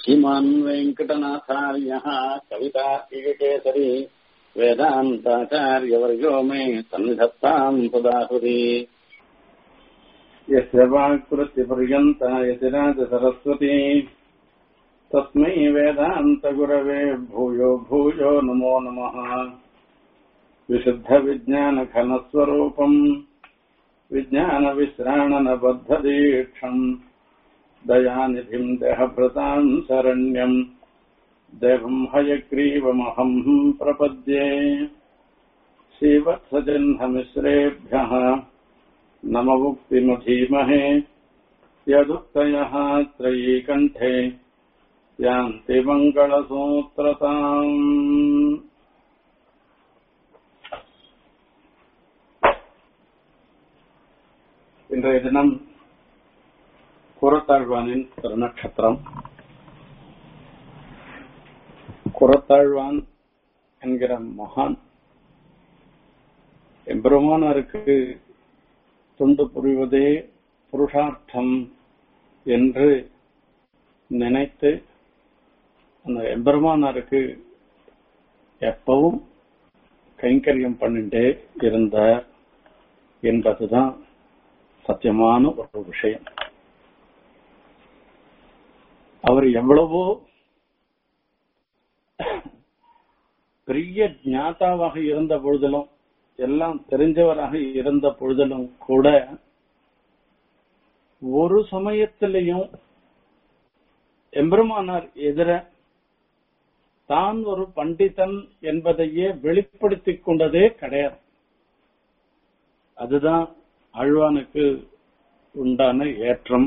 श्रीमान् वेङ्कटनाथार्यः कवितार्किककेसरी वेदान्ताचार्यवर्यो मे सन्निधत्ताम् सुदाहुरी यस्य वाक्कृत्यपर्यन्ता यतिराजसरस्वती तस्मै वेदान्तगुरवे भूयो भूयो नमो नमः विशुद्धविज्ञानघनस्वरूपम् विज्ञानविश्राणनबद्धदीक्षम् दयानिधिम् देहभृताम् शरण्यम् देवम् हयग्रीवमहम् प्रपद्ये श्रीवत्सजह्नमिश्रेभ्यः नममुक्तिमधीमहे यदुक्तयः त्रयीकण्ठे यान्ति मङ्गलसूत्रताम् இன்றைய தினம் குரத்தாழ்வானின் திருநட்சத்திரம் குரத்தாழ்வான் என்கிற மகான் எம்பெருமானாருக்கு தொண்டு புரிவதே புருஷார்த்தம் என்று நினைத்து அந்த எம்பெருமானாருக்கு எப்பவும் கைங்கரியம் பண்ணிட்டே இருந்தார் என்பதுதான் சத்தியமான ஒரு விஷயம் அவர் எவ்வளவோ பெரிய ஞாதாவாக இருந்த பொழுதிலும் எல்லாம் தெரிஞ்சவராக இருந்த பொழுதிலும் கூட ஒரு சமயத்திலையும் எம்பெருமானார் எதிர தான் ஒரு பண்டிதன் என்பதையே வெளிப்படுத்திக் கொண்டதே கிடையாது அதுதான் ஆழ்வானுக்கு உண்டான ஏற்றம்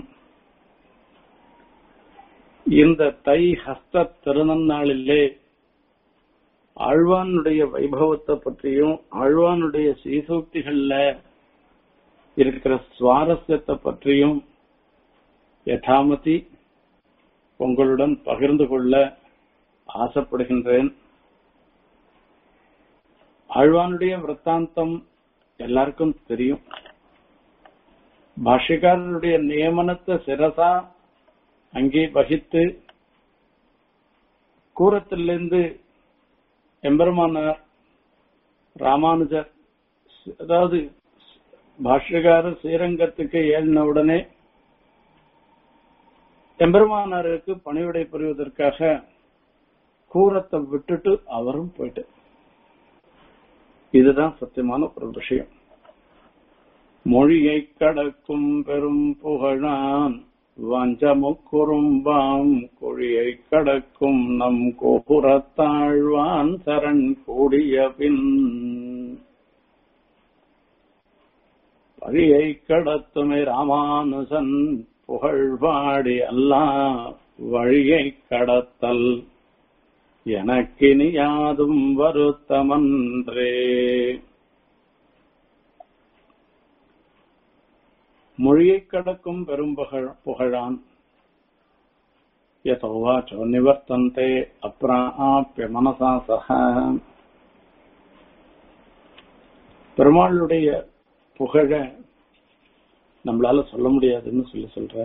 இந்த தை ஹஸ்த திருநன்னாளிலே ஆழ்வானுடைய வைபவத்தை பற்றியும் ஆழ்வானுடைய சீசூக்திகள்ல இருக்கிற சுவாரஸ்யத்தை பற்றியும் யதாமதி உங்களுடன் பகிர்ந்து கொள்ள ஆசைப்படுகின்றேன் ஆழ்வானுடைய விற்த்தாந்தம் எல்லாருக்கும் தெரியும் பாஷ்யக்காரருடைய நியமனத்தை சிரசா அங்கே வகித்து கூரத்திலிருந்து எம்பெருமானார் ராமானுஜர் அதாவது பாஷ்யக்காரர் ஸ்ரீரங்கத்துக்கு ஏழின உடனே எம்பெருமானாருக்கு பணிவிடை புரிவதற்காக கூரத்தை விட்டுட்டு அவரும் போயிட்டு இதுதான் சத்தியமான ஒரு விஷயம் மொழியை கடக்கும் பெரும் புகழான் வஞ்சமுக்குறும்பாம் கொழியை கடக்கும் நம் கோபுரத்தாழ்வான் சரண் கூடிய பின் பழியை கடத்துமே ராமானுசன் புகழ்பாடி அல்லா வழியை கடத்தல் எனக்கினி யாதும் வருத்தமன்றே மொழியை கடக்கும் பெரும் புகழான் யதோவாச்சோ நிவர்த்தந்தே அப்ராப்பிய மனசா சக பெருமாளுடைய புகழ நம்மளால சொல்ல முடியாதுன்னு சொல்லி சொல்ற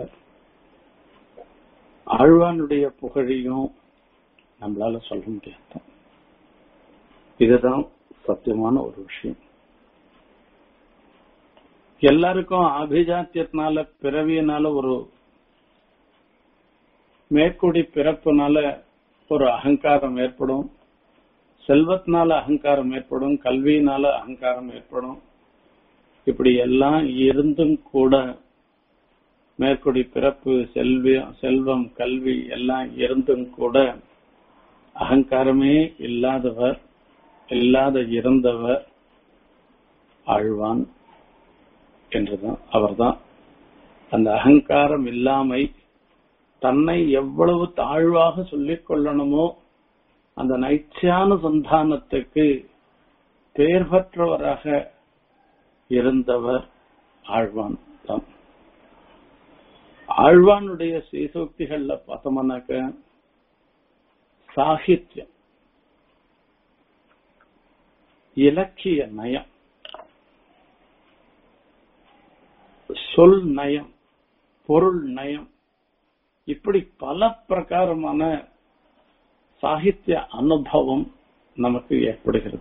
ஆழ்வானுடைய புகழையும் நம்மளால சொல்ல முடியாது இதுதான் சத்தியமான ஒரு விஷயம் எல்லாருக்கும் அபிஜாத்தியத்தினால பிறவியினால ஒரு மேற்கூடி பிறப்புனால ஒரு அகங்காரம் ஏற்படும் செல்வத்தினால அகங்காரம் ஏற்படும் கல்வியினால அகங்காரம் ஏற்படும் இப்படி எல்லாம் இருந்தும் கூட மேற்கொடி பிறப்பு செல்வி செல்வம் கல்வி எல்லாம் இருந்தும் கூட அகங்காரமே இல்லாதவர் இல்லாத இருந்தவர் ஆழ்வான் என்றுதான் அவர்தான் அந்த அகங்காரம் இல்லாமை தன்னை எவ்வளவு தாழ்வாக சொல்லிக் கொள்ளணுமோ அந்த நைச்சியான சந்தானத்துக்கு பெயர் பெற்றவராக இருந்தவர் ஆழ்வான் தான் ஆழ்வானுடைய சீசோக்திகள்ல பார்த்தோம்னாக்க சாகித்யம் இலக்கிய நயம் சொல் நயம் பொருள் நயம் இப்படி பல பிரகாரமான சாகித்ய அனுபவம் நமக்கு ஏற்படுகிறது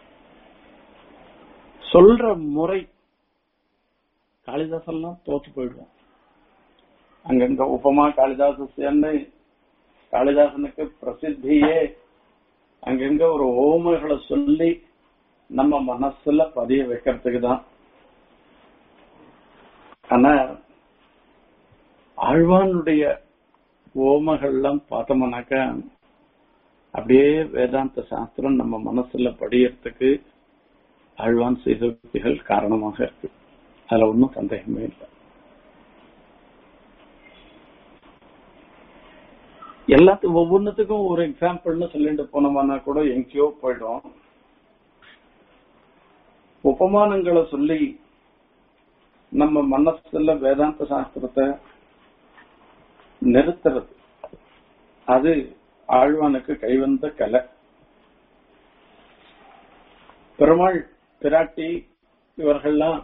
சொல்ற முறை காளிதாசெல்லாம் தோத்து போயிடுவோம் அங்கங்க உபமா காளிதாசன்னு காளிதாசனுக்கு பிரசித்தியே அங்கங்க ஒரு ஓமைகளை சொல்லி நம்ம மனசுல பதிய வைக்கிறதுக்கு தான் ஆனா ஆழ்வானுடைய ஓமைகள்லாம் பார்த்தோம்னாக்கா அப்படியே வேதாந்த சாஸ்திரம் நம்ம மனசுல படியறதுக்கு ஆழ்வான் செய்திகள் காரணமாக இருக்கு அதுல ஒன்றும் சந்தேகமே இல்லை எல்லாத்துக்கும் ஒவ்வொன்றுத்துக்கும் ஒரு எக்ஸாம்பிள்னு சொல்லிட்டு போனோம்னா கூட எங்கேயோ போயிடும் உபமானங்களை சொல்லி நம்ம மனசுல வேதாந்த சாஸ்திரத்தை நிறுத்துறது அது ஆழ்வானுக்கு கைவந்த கலை பெருமாள் பிராட்டி இவர்கள்லாம்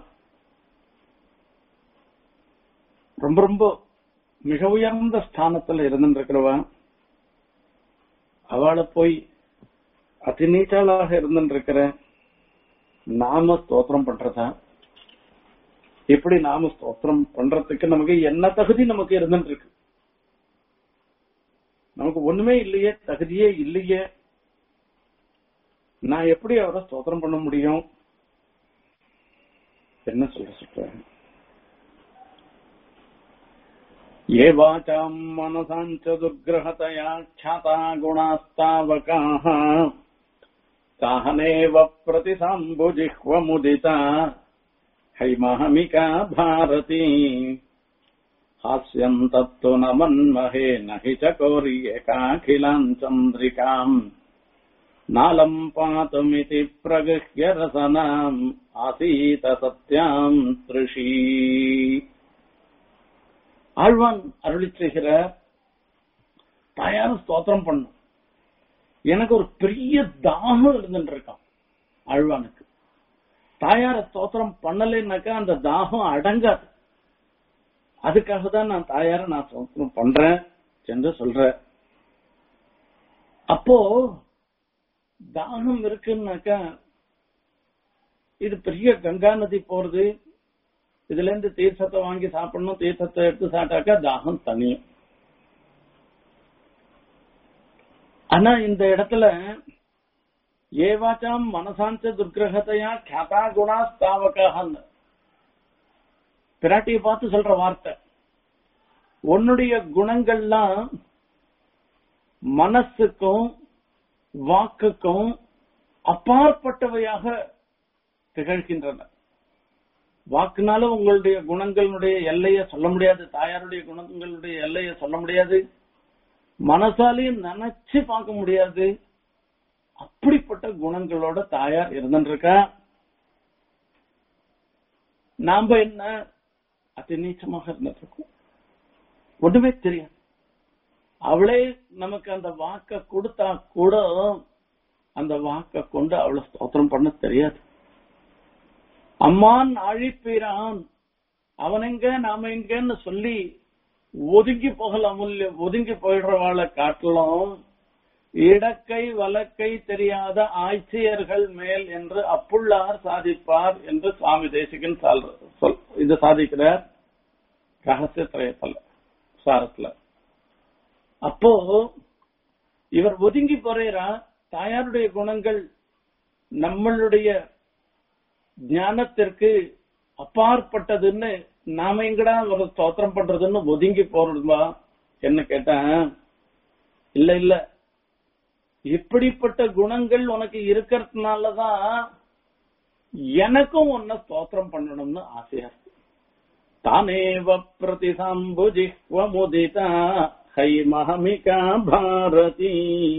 ரொம்ப ரொம்ப மிக உயர்ந்த ஸ்தானத்துல இருந்துருக்கிறவா அவளை போய் அதிநீட்டாளாக இருந்துருக்கிற நாம ஸ்தோத்திரம் பண்றதா இப்படி நாம ஸ்தோத்திரம் பண்றதுக்கு நமக்கு என்ன தகுதி நமக்கு இருந்துட்டு இருக்கு நமக்கு ஒண்ணுமே இல்லையே தகுதியே இல்லையே நான் எப்படி அவரை ஸ்தோத்திரம் பண்ண முடியும் என்ன சொல்ற சொல்றேன் ये वाचाम् मनसाम् च दुर्ग्रहतया ख्याता गुणास्तावकाः ताहनेव प्रतिसाम्बुजिह्वमुदिता हैमहमिका भारती हास्यम् तत्तु न मन्महे न हि चकोर्येकाखिलाम् चन्द्रिकाम् नालम् पातुमिति प्रगृह्य रसनाम् आसीत सत्याम् तृषी ஆழ்வான் அருளி செய்கிற தாயாரும் ஸ்தோத்திரம் பண்ணும் எனக்கு ஒரு பெரிய தாகம் இருந்துட்டு இருக்கான் ஆழ்வானுக்கு தாயார ஸ்தோத்திரம் பண்ணலைன்னாக்கா அந்த தாகம் அடங்காது அதுக்காக தான் நான் தாயார நான் ஸ்தோத்திரம் பண்றேன் என்று சொல்ற அப்போ தாகம் இருக்குன்னாக்கா இது பெரிய கங்கா நதி போறது இதுல இருந்து தீர்த்தத்தை வாங்கி சாப்பிடணும் தீர்த்தத்தை எடுத்து சாப்பிட்டாக்கா தாகம் தனியும் ஆனா இந்த இடத்துல ஏவாச்சாம் மனசாஞ்ச துர்கிரகத்தையா கியாதா குணா ஸ்தாவகான்னு பிராட்டியை பார்த்து சொல்ற வார்த்தை உன்னுடைய குணங்கள்லாம் மனசுக்கும் வாக்குக்கும் அப்பாற்பட்டவையாக திகழ்கின்றன வாக்குனால உங்களுடைய குணங்களுடைய எல்லைய சொல்ல முடியாது தாயாருடைய குணங்களுடைய எல்லைய சொல்ல முடியாது மனசாலையும் நினைச்சு பார்க்க முடியாது அப்படிப்பட்ட குணங்களோட தாயார் இருந்துருக்கா நாம என்ன அதி நீச்சமாக இருந்திருக்கோம் ஒண்ணுமே தெரியாது அவளே நமக்கு அந்த வாக்க கொடுத்தா கூட அந்த வாக்க கொண்டு அவளை ஸ்தோத்திரம் பண்ண தெரியாது அம்மான் அழிப்பீரான் அவன் எங்க நாம எங்கன்னு சொல்லி ஒதுங்கி போகலாம் ஒதுங்கி போயிடுறவாளை காட்டலாம் இடக்கை வலக்கை தெரியாத ஆட்சியர்கள் மேல் என்று அப்புள்ளார் சாதிப்பார் என்று சுவாமி தேசிகன் சொல் இது சாதிக்கிறார் ரகசிய திரையத்தில் சாரத்துல அப்போ இவர் ஒதுங்கி போறேரா தாயாருடைய குணங்கள் நம்மளுடைய ஞானத்திற்கு அப்பாற்பட்டதுன்னு நாம எங்கடா ஒரு ஸ்தோத்திரம் பண்றதுன்னு ஒதுங்கி போறதுமா என்ன கேட்டேன் இல்ல இல்ல இப்படிப்பட்ட குணங்கள் உனக்கு இருக்கிறதுனாலதான் எனக்கும் உன்னை ஸ்தோத்திரம் பண்ணணும்னு ஆசையா இருக்கு தானேவ பிரதிசாம்புஜிஹ்வமுதிதா ஹை மஹமிகா பாரதி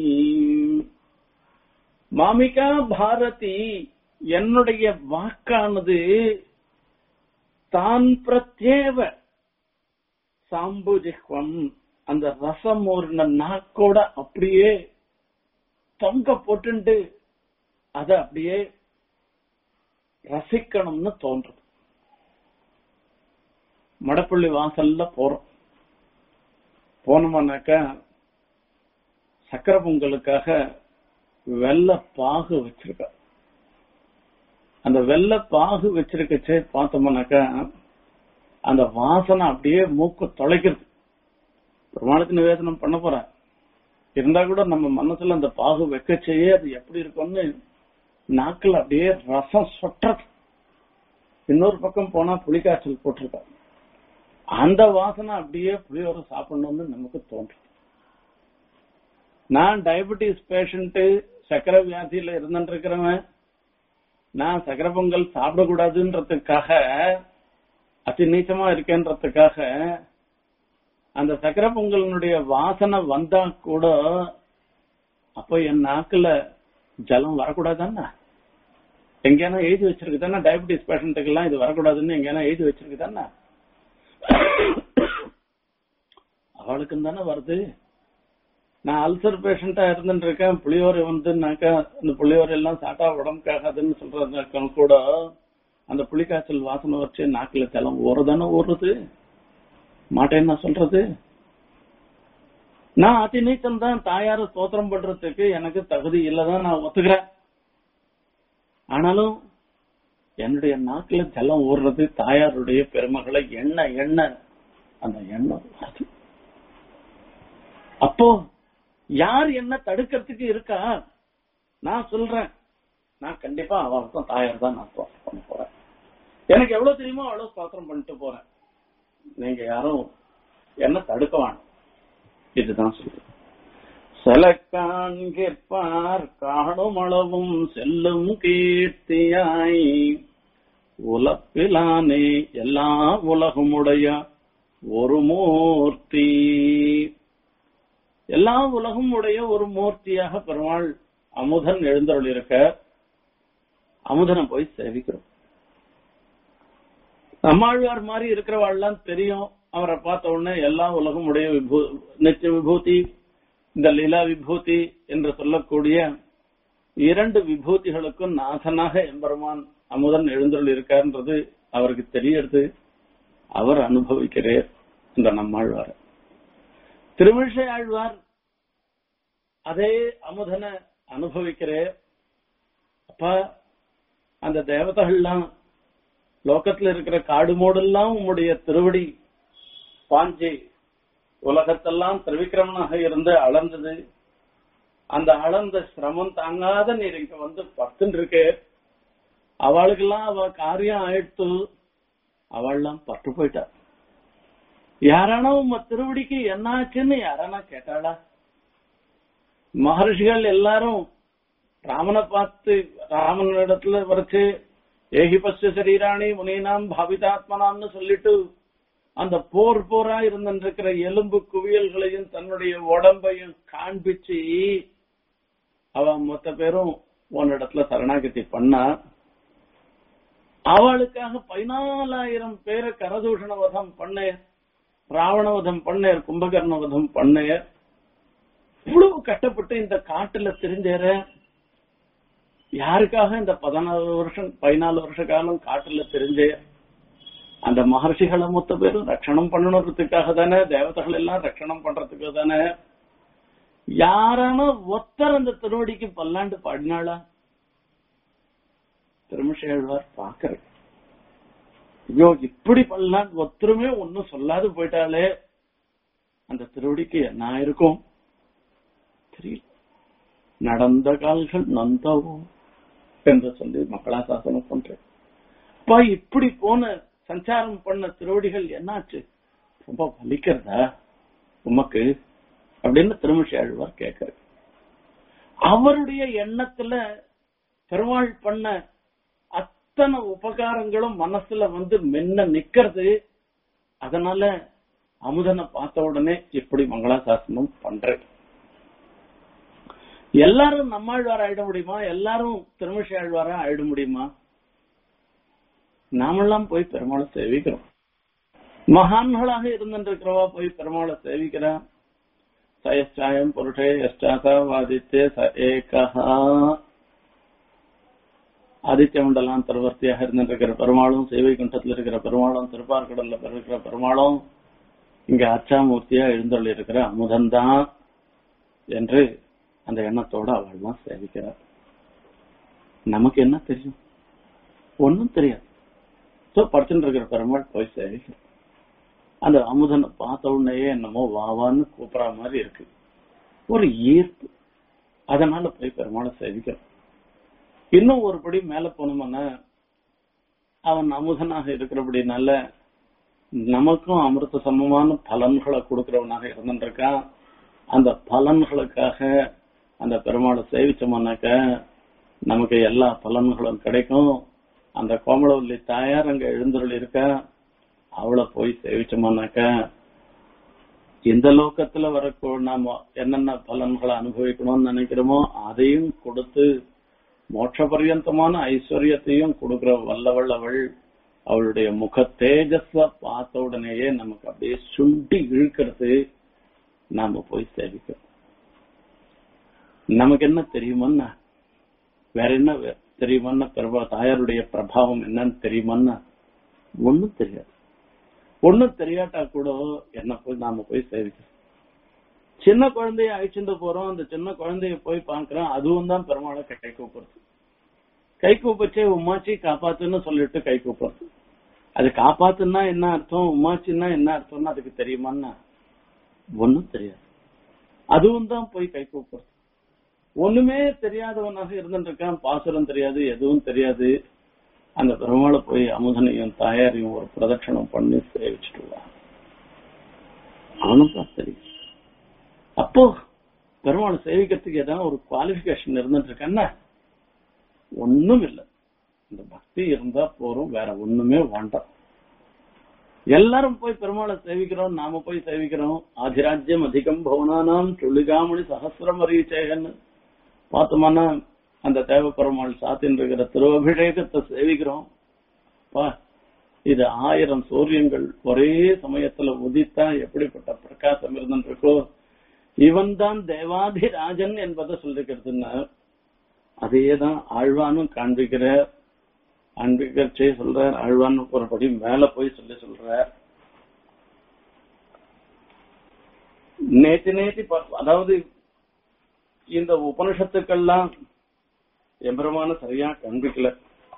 மாமிகா பாரதி என்னுடைய வாக்கானது தான் பிரத்யேவ சாம்புஜிஹ்வம் அந்த ரசம் ஒரு நாக்கோட அப்படியே தொங்க போட்டுண்டு அத அப்படியே ரசிக்கணும்னு தோன்றுது மடப்பள்ளி வாசல்ல போறோம் போனோம்னாக்கா சக்கரை பொங்கலுக்காக வெள்ளை பாகு வச்சிருக்கா அந்த வெள்ளை பாகு வச்சிருக்கச்சே பார்த்தோம்னாக்கா அந்த வாசனை அப்படியே மூக்கு தொலைக்கிறது பெருமாளுக்கு நிவேதனம் பண்ண போறேன் இருந்தா கூட நம்ம மனசுல அந்த பாகு வைக்கச்சேயே அது எப்படி இருக்கும்னு நாக்கில் அப்படியே ரசம் சொட்டுறது இன்னொரு பக்கம் போனா புளிக்காய்ச்சல் போட்டிருக்காங்க அந்த வாசனை அப்படியே புளியோர சாப்பிடணும்னு நமக்கு தோன்றும் நான் டயபெட்டிஸ் பேஷண்ட் சக்கரை வியாதியில இருந்துட்டு இருக்கிறவன் நான் சக்கரை பொங்கல் சாப்பிடக்கூடாதுன்றதுக்காக அதி நீச்சமா இருக்கேன்றதுக்காக அந்த சக்கரை பொங்கலினுடைய வாசனை வந்தா கூட அப்போ என் நாக்குல ஜலம் வரக்கூடாதானே எங்கேனா எழுதி வச்சிருக்கு தானே டயபெட்டிஸ் பேஷண்ட்டுக்கு எல்லாம் இது வரக்கூடாதுன்னு எங்கேனா எழுதி வச்சிருக்கு தானே அவளுக்கு தானே வருது நான் அல்சர் பேஷண்டா இருந்துட்டு இருக்கேன் புளியோரை வந்துனாக்கா இந்த புளியோரை எல்லாம் சாட்டா உடம்புக்காகாதுன்னு சொல்றதுக்கு கூட அந்த புளிக்காய்ச்சல் வாசனை வச்சு நாக்குல ஜலம் ஊறதானே ஊறுது மாட்டேன்னு நான் சொல்றது நான் அதி நீச்சல் தான் தாயார ஸ்தோத்திரம் பண்றதுக்கு எனக்கு தகுதி இல்லதான் நான் ஒத்துக்கிறேன் ஆனாலும் என்னுடைய நாக்குல ஜலம் ஊறுறது தாயாருடைய பெருமகளை எண்ண எண்ண அந்த எண்ணம் வருது அப்போ யார் என்ன தடுக்கிறதுக்கு இருக்கா நான் சொல்றேன் நான் கண்டிப்பா அவளுக்கும் தாயார் தான் நான் ஸ்தோத்திரம் பண்ண போறேன் எனக்கு எவ்வளவு தெரியுமோ அவ்வளவு ஸ்தோத்திரம் பண்ணிட்டு போறேன் நீங்க யாரும் என்ன தடுக்க வேணும் இதுதான் சொல்றேன் செலக்கான் கேட்பார் காணும் அளவும் செல்லும் கீர்த்தியாய் உலப்பிலானே எல்லா உலகமுடைய ஒரு மூர்த்தி எல்லா உலகம் உடைய ஒரு மூர்த்தியாக பெருமாள் அமுதன் எழுந்தருள் இருக்க அமுதனை போய் சேவிக்கிறோம் நம்மாழ்வார் மாதிரி இருக்கிறவாள்லாம் தெரியும் அவரை பார்த்த உடனே எல்லா உலகம் உடைய விபூ நித்திய விபூதி இந்த லீலா விபூதி என்று சொல்லக்கூடிய இரண்டு விபூதிகளுக்கும் நாசனாக எம்பெருமான் அமுதன் எழுந்தருள் இருக்கார்ன்றது அவருக்கு தெரியறது அவர் அனுபவிக்கிறார் இந்த நம்மாழ்வார் திருமிழிசை ஆழ்வார் அதே அமுதனை அனுபவிக்கிறார் அப்ப அந்த தேவதைகள்லாம் லோகத்துல இருக்கிற காடு மோடெல்லாம் உம்முடைய திருவடி பாஞ்சி உலகத்தெல்லாம் திரிவிக்ரமனாக இருந்து அளந்தது அந்த அளந்த சிரமம் தாங்காத நீர் இங்க வந்து பத்துன்னு இருக்கு அவளுக்கெல்லாம் அவ காரியம் ஆயிடுத்து அவள்லாம் பட்டு போயிட்டா யாரானா உம்ம திருவடிக்கு என்னாச்சுன்னு யாரானா கேட்டாளா மகர்ஷிகள் எல்லாரும் ராமனை பார்த்து ராமனிடத்துல வரைச்சு ஏகிபஸ்ய சரீராணி முனீனாம் பாவிதாத்மனாம்னு சொல்லிட்டு அந்த போர் போரா இருந்திருக்கிற எலும்பு குவியல்களையும் தன்னுடைய உடம்பையும் காண்பிச்சு அவ மொத்த பேரும் உன்னிடத்துல சரணாகதி பண்ணா அவளுக்காக பதினாலாயிரம் பேரை கரதூஷண வதம் பண்ணேர் ராவண வதம் பண்ணேர் கும்பகர்ண வதம் பண்ணேர் இவ்வளவு கட்டப்பட்டு இந்த காட்டுல தெரிஞ்சேற யாருக்காக இந்த பதினாலு வருஷம் பதினாலு வருஷ காலம் காட்டுல தெரிஞ்சே அந்த மகர்ஷிகளை மொத்த பேரும் ரட்சணம் பண்ணணுன்றதுக்காக தானே தேவதைகள் எல்லாம் ரட்சணம் பண்றதுக்கு தானே யாரான ஒத்தர் அந்த திருவடிக்கு பல்லாண்டு பாடினாளா திருமிஷேழ்வார் பாக்குற ஐயோ இப்படி பல்லாண்டு ஒத்தருமே ஒன்னும் சொல்லாது போயிட்டாலே அந்த திருவடிக்கு என்ன இருக்கும் தெரியல நடந்த கால்கள் நந்தவும் என்று சொல்லி மக்களா சாசனம் பண்றேன் அப்பா இப்படி போன சஞ்சாரம் பண்ண திருவடிகள் என்னாச்சு ரொம்ப வலிக்கிறதா உமக்கு அப்படின்னு திருமிஷி ஆழ்வார் கேட்கிறார் அவருடைய எண்ணத்துல பெருமாள் பண்ண அத்தனை உபகாரங்களும் மனசுல வந்து மென்ன நிக்கிறது அதனால அமுதனை பார்த்த உடனே இப்படி மங்களாசாசனம் பண்றேன் எல்லாரும் நம்மாழ்வார் ஆயிட முடியுமா எல்லாரும் திருமிஷி ஆழ்வாரா ஆயிட முடியுமா நாமெல்லாம் போய் பெருமாளை சேவிக்கிறோம் மகான்களாக இருந்திருக்கிறவா போய் பெருமாளை சேவிக்கிறா சயச்சாயம் புருஷே யஷ்டாசா வாதித்தே ச ஏகா ஆதித்ய மண்டலாம் திருவர்த்தியாக இருந்திருக்கிற பெருமாளும் சேவை குண்டத்தில் இருக்கிற பெருமாளும் திருப்பார்கடல்ல இருக்கிற பெருமாளும் இங்க அச்சாமூர்த்தியா எழுந்தொள்ளி இருக்கிற அமுதன்தான் என்று அந்த எண்ணத்தோட அவள்லாம் சேவிக்கிறார் நமக்கு என்ன தெரியும் ஒன்னும் தெரியாது சோ படுத்துட்டு இருக்கிற பெருமாள் போய் சேவிக்கிறோம் அந்த அமுதனை பார்த்த உடனேயே என்னமோ வாவான்னு கூப்பிடுற மாதிரி இருக்கு ஒரு ஈர்ப்பு அதனால போய் பெருமாளை சேவிக்கிறோம் இன்னும் ஒரு படி மேல போனோம்னா அவன் அமுதனாக இருக்கிறபடினால நமக்கும் அமிர்த சமமான பலன்களை கொடுக்கிறவனாக இருந்துருக்கான் அந்த பலன்களுக்காக அந்த பெருமாளை சேவிச்சோம்னாக்க நமக்கு எல்லா பலன்களும் கிடைக்கும் அந்த கோமலவல்லி தாயார் அங்க எழுந்தருள் இருக்க அவளை போய் சேவிச்சோம்னாக்க இந்த லோகத்துல வரக்கூ நாம என்னென்ன பலன்களை அனுபவிக்கணும்னு நினைக்கிறோமோ அதையும் கொடுத்து மோட்ச பரியந்தமான ஐஸ்வர்யத்தையும் கொடுக்கிற வல்லவள் அவள் அவளுடைய முக தேஜஸ பார்த்த உடனேயே நமக்கு அப்படியே சுண்டி இழுக்கிறது நாம போய் சேவிக்கிறோம் நமக்கு என்ன தெரியுமன்னா வேற என்ன வே- தெரியுமன்னா பிரபா தாயாருடைய பிரபாவம் என்னன்னு தெரியுமன்னா ஒண்ணும் தெரியாது ஒண்ணும் தெரியாட்டா கூட என்ன போய் நாம போய் சேவிக்கிறோம் சின்ன குழந்தைய அழைச்சிட்டு போறோம் அந்த சின்ன குழந்தைய போய் பாக்குறோம் அதுவும் தான் பெருமாளை கை கூப்பிடுறது கை கூப்பிச்சே உமாச்சி காப்பாத்துன்னு சொல்லிட்டு கை கூப்பிடுறது அது காப்பாத்துன்னா என்ன அர்த்தம் உமாச்சின்னா என்ன அர்த்தம்னு அதுக்கு தெரியுமான்னா ஒண்ணும் தெரியாது அதுவும் தான் போய் கை கூப்பிடுறது ஒண்ணுமே தெரியாதவனாக இருந்துட்டு இருக்கான் பாசுரம் தெரியாது எதுவும் தெரியாது அந்த பெருமாளை போய் அமுதனையும் தாயாரையும் ஒரு பிரதட்சணம் பண்ணி சேவிச்சுட்டு வா அவனும் தான் தெரியும் அப்போ பெருமாளை சேவிக்கிறதுக்கு ஏதாவது ஒரு குவாலிபிகேஷன் இருந்துட்டு இருக்கன்னா ஒண்ணும் இல்ல இந்த பக்தி இருந்தா போறோம் வேற ஒண்ணுமே வேண்டாம் எல்லாரும் போய் பெருமாளை சேவிக்கிறோம் நாம போய் சேவிக்கிறோம் ஆதிராஜ்யம் அதிகம் பவனானாம் துளிகாமணி சகசிரம் அறிவிச்சேகன்னு பார்த்தோம்னா அந்த தேவ பெருமாள் சாத்தின் இருக்கிற திருவபிஷேகத்தை சேவிக்கிறோம் பா இது ஆயிரம் சூரியங்கள் ஒரே சமயத்துல உதித்தா எப்படிப்பட்ட பிரகாசம் இருந்துருக்கோ இவன் தான் தேவாதிராஜன் என்பதை சொல்லிக்கிறதுன்னா அதேதான் ஆழ்வானும் காண்பிக்கிற காண்பிக்கிறச்சே சொல்ற ஆழ்வான் ஒருபடி மேல போய் சொல்லி சொல்ற நேத்து நேத்தி ப- அதாவது இந்த உபனிஷத்துக்கெல்லாம் எம்பெருமான சரியா காண்பிக்கல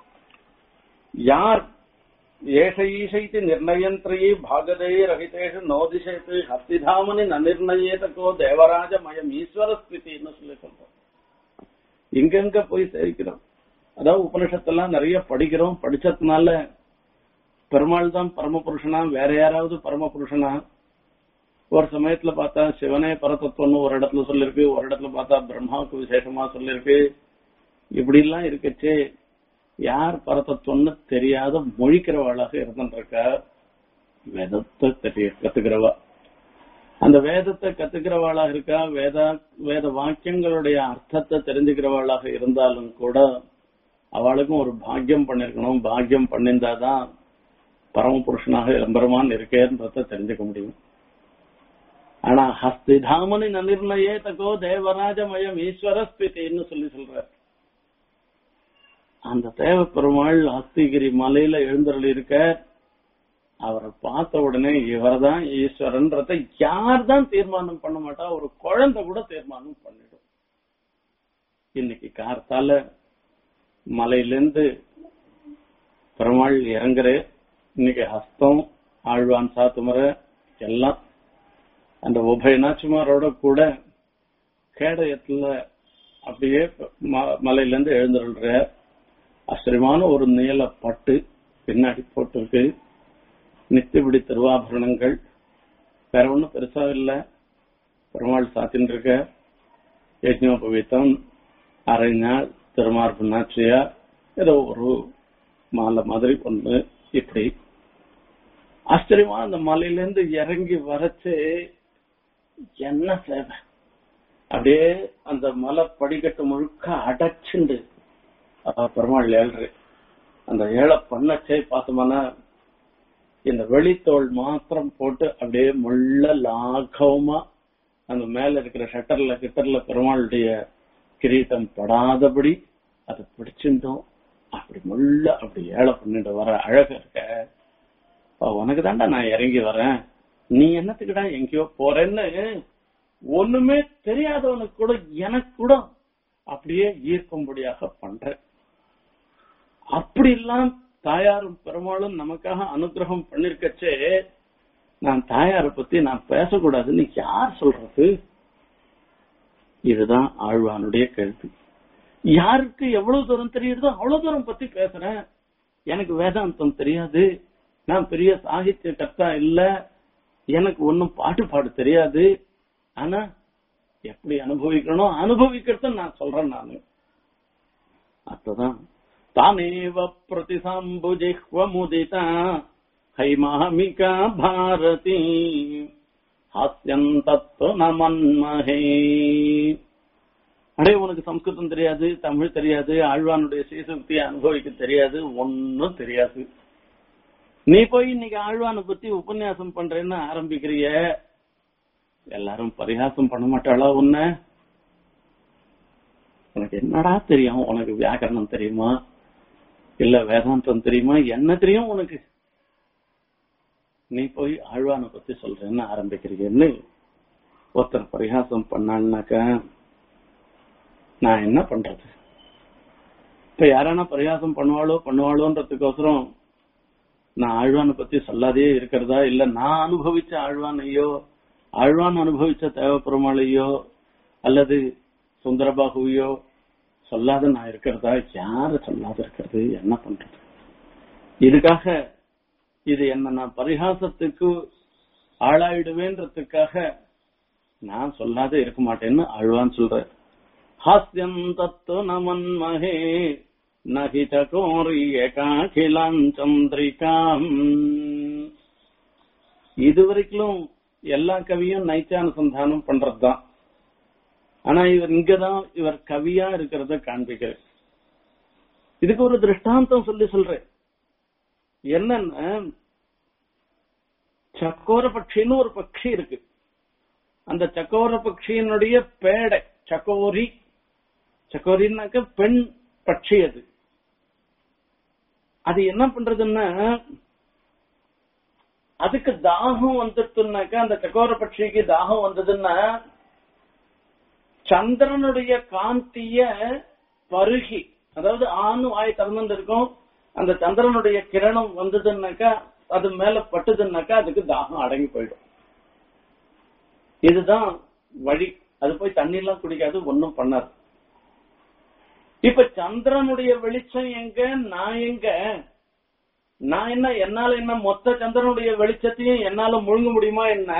யார் ஏஷ ஈசைத்தி நிர்ணயந்திரியை பாகதே ரகிதேஷு நோதிஷேத்து ஹஸ்திதாமனி ந நிர்ணயேதக்கோ தேவராஜமயம் ஈஸ்வர ஸ்திதின்னு சொல்லி சொல்றோம் எங்கெங்க போய் சேவிக்கிறோம் அதாவது உபனிஷத்தெல்லாம் நிறைய படிக்கிறோம் படிச்சதுனால பெருமாள் தான் பரமபுருஷனா வேற யாராவது பரமபுருஷனா ஒரு சமயத்துல பார்த்தா சிவனே பரதத்துவம்னு ஒரு இடத்துல சொல்லிருக்கு ஒரு இடத்துல பார்த்தா பிரம்மாவுக்கு விசேஷமா சொல்லிருக்கு இப்படி எல்லாம் இருக்கச்சே யார் பரதத்துவம்னு தெரியாத மொழிக்கிறவளாக இருந்துருக்கா வேதத்தை தெரிய கத்துக்கிறவா அந்த வேதத்தை கத்துக்கிறவாளாக இருக்கா வேத வேத வாக்கியங்களுடைய அர்த்தத்தை தெரிஞ்சுக்கிறவாளாக இருந்தாலும் கூட அவளுக்கும் ஒரு பாக்கியம் பண்ணிருக்கணும் பாக்கியம் பண்ணிருந்தாதான் பரமபுருஷனாக எம்பெருமான் இருக்கேன்றத தெரிஞ்சுக்க முடியும் ஆனா ஹஸ்திதாமனி நனிர்ணயே தகோ தேவராஜமயம் ஈஸ்வரஸ்பிதின்னு சொல்லி சொல்ற அந்த தேவ பெருமாள் ஹஸ்திகிரி மலையில எழுந்தருள் இருக்க அவரை பார்த்த உடனே இவர்தான் ஈஸ்வரன்றத யார் தான் தீர்மானம் பண்ண மாட்டா ஒரு குழந்தை கூட தீர்மானம் பண்ணிடும் இன்னைக்கு கார்த்தால மலையிலிருந்து பெருமாள் இறங்குற இன்னைக்கு ஹஸ்தம் ஆழ்வான் சாத்துமர எல்லாம் அந்த உபயநாச்சிமாரோட கூட கேடயத்துல அப்படியே ம- மலையிலிருந்து எழுந்துருள்ற ஆச்சரியமான ஒரு நீல பட்டு பின்னாடி போட்டிருக்கு நித்தியபடி திருவாபரணங்கள் வேற ஒண்ணும் பெருசா இல்ல பெருமாள் சாத்தின்னு இருக்க யஜ்னோபவீத்தம் அரை நாள் திருமார்பு நாச்சியா ஏதோ ஒரு மாலை மாதிரி ஒண்ணு இப்படி ஆச்சரியமா அந்த மலையிலேருந்து இறங்கி வரச்சு என்ன சேவை அப்படியே அந்த மலை படிக்கட்டு முழுக்க அடைச்சுண்டு அஹ், பெருமாள் ஏழ்று அந்த ஏழை பண்ணச்சே பார்த்தோம்னா இந்த வெளித்தோல் மாத்திரம் போட்டு அப்படியே முள்ள லாகவமா அந்த மேல இருக்கிற ஷட்டர்ல கிட்டர்ல பெருமாளுடைய கிரீட்டம் படாதபடி அதை பிடிச்சிருந்தோம் அப்படி முள்ள அப்படி ஏழை பண்ணிட்டு வர அழகு இருக்க அப்ப உனக்கு தாண்டா நான் இறங்கி வரேன் நீ என்னத்துக்குடா எங்கேயோ போறேன்னு ஒண்ணுமே தெரியாதவனுக்கு கூட எனக்கு கூட அப்படியே ஈர்க்கும்படியாக பண்ற அப்படி எல்லாம் தாயாரும் பெருமாளும் நமக்காக அனுகிரகம் பண்ணிருக்கச்சே நான் தாயாரை பத்தி நான் பேசக்கூடாதுன்னு யார் சொல்றது இதுதான் ஆழ்வானுடைய கருத்து யாருக்கு எவ்வளவு தூரம் தெரியுதோ அவ்வளவு தூரம் பத்தி பேசுறேன் எனக்கு வேதாந்தம் தெரியாது நான் பெரிய சாகித்ய கர்த்தா இல்ல எனக்கு ஒன்னும் பாட்டு பாட தெரியாது ஆனா எப்படி அனுபவிக்கணும் அனுபவிக்கிறத நான் சொல்றேன் நானு அப்பதான் தானேவ பிரதிசாம்புஜிஹ்வமுதிதா ஹைமாமிகா பாரதி ஹாஸ்யம் தத்துவ நமன்மஹே அடே உனக்கு சம்ஸ்கிருதம் தெரியாது தமிழ் தெரியாது ஆழ்வானுடைய சீசக்தியை அனுபவிக்க தெரியாது ஒன்னும் தெரியாது நீ போய் இன்னைக்கு ஆழ்வானை பத்தி உபன்யாசம் பண்றேன்னு ஆரம்பிக்கிறிய எல்லாரும் பரிகாசம் பண்ண மாட்டாளா உன்ன உனக்கு என்னடா தெரியும் உனக்கு வியாக்கரணம் தெரியுமா இல்ல வேதாந்தம் தெரியுமா என்ன தெரியும் உனக்கு நீ போய் ஆழ்வானை பத்தி சொல்றேன்னு ஆரம்பிக்கிறீங்கன்னு ஒருத்தர் பரிகாசம் பண்ணான்னாக்க நான் என்ன பண்றது இப்ப யாரானா பரிகாசம் பண்ணுவாளோ பண்ணுவாளோன்றதுக்கோசரம் நான் ஆழ்வானை பத்தி சொல்லாதே இருக்கிறதா இல்ல நான் அனுபவிச்ச ஆழ்வானையோ ஆழ்வான் அனுபவிச்ச தேவப்பெருமாளையோ அல்லது சுந்தரபாகுவையோ சொல்லாத நான் இருக்கிறதா யாரு சொல்லாத இருக்கிறது என்ன பண்றது இதுக்காக இது என்ன நான் பரிகாசத்துக்கு ஆளாயிடுவேன்றதுக்காக நான் சொல்லாத இருக்க மாட்டேன்னு ஆழ்வான் சொல்ற ஹாஸ்யம் தத்து நமன்மஹே நகி சகோரி ஏகாகிலாம் சந்திரிகாம் இதுவரைக்கும் எல்லா கவியும் நைச்சானுசந்தானம் பண்றதுதான் ஆனா இவர் இங்கதான் இவர் கவியா இருக்கிறத காண்பிக்கிற இதுக்கு ஒரு திருஷ்டாந்தம் சொல்லி சொல்றேன் என்னன்னா சக்கோர பட்சின்னு ஒரு பட்சி இருக்கு அந்த சக்கோர பட்சியினுடைய பேடை சக்கோரி சக்கோரின்னாக்க பெண் பட்சி அது அது என்ன பண்றதுன்னா அதுக்கு தாகம் வந்துட்டுனாக்கா அந்த சக்கோர பட்சிக்கு தாகம் வந்ததுன்னா சந்திரனுடைய காந்திய பருகி அதாவது ஆணு வாய் திறந்து இருக்கும் அந்த சந்திரனுடைய கிரணம் வந்ததுன்னாக்கா அது மேல பட்டுதுன்னாக்கா அதுக்கு தாகம் அடங்கி போயிடும் இதுதான் வழி அது போய் தண்ணி எல்லாம் குடிக்காது ஒன்னும் பண்ணாது இப்ப சந்திரனுடைய வெளிச்சம் எங்க நான் எங்க நான் என்ன என்னால என்ன மொத்த சந்திரனுடைய வெளிச்சத்தையும் என்னால முழுங்க முடியுமா என்ன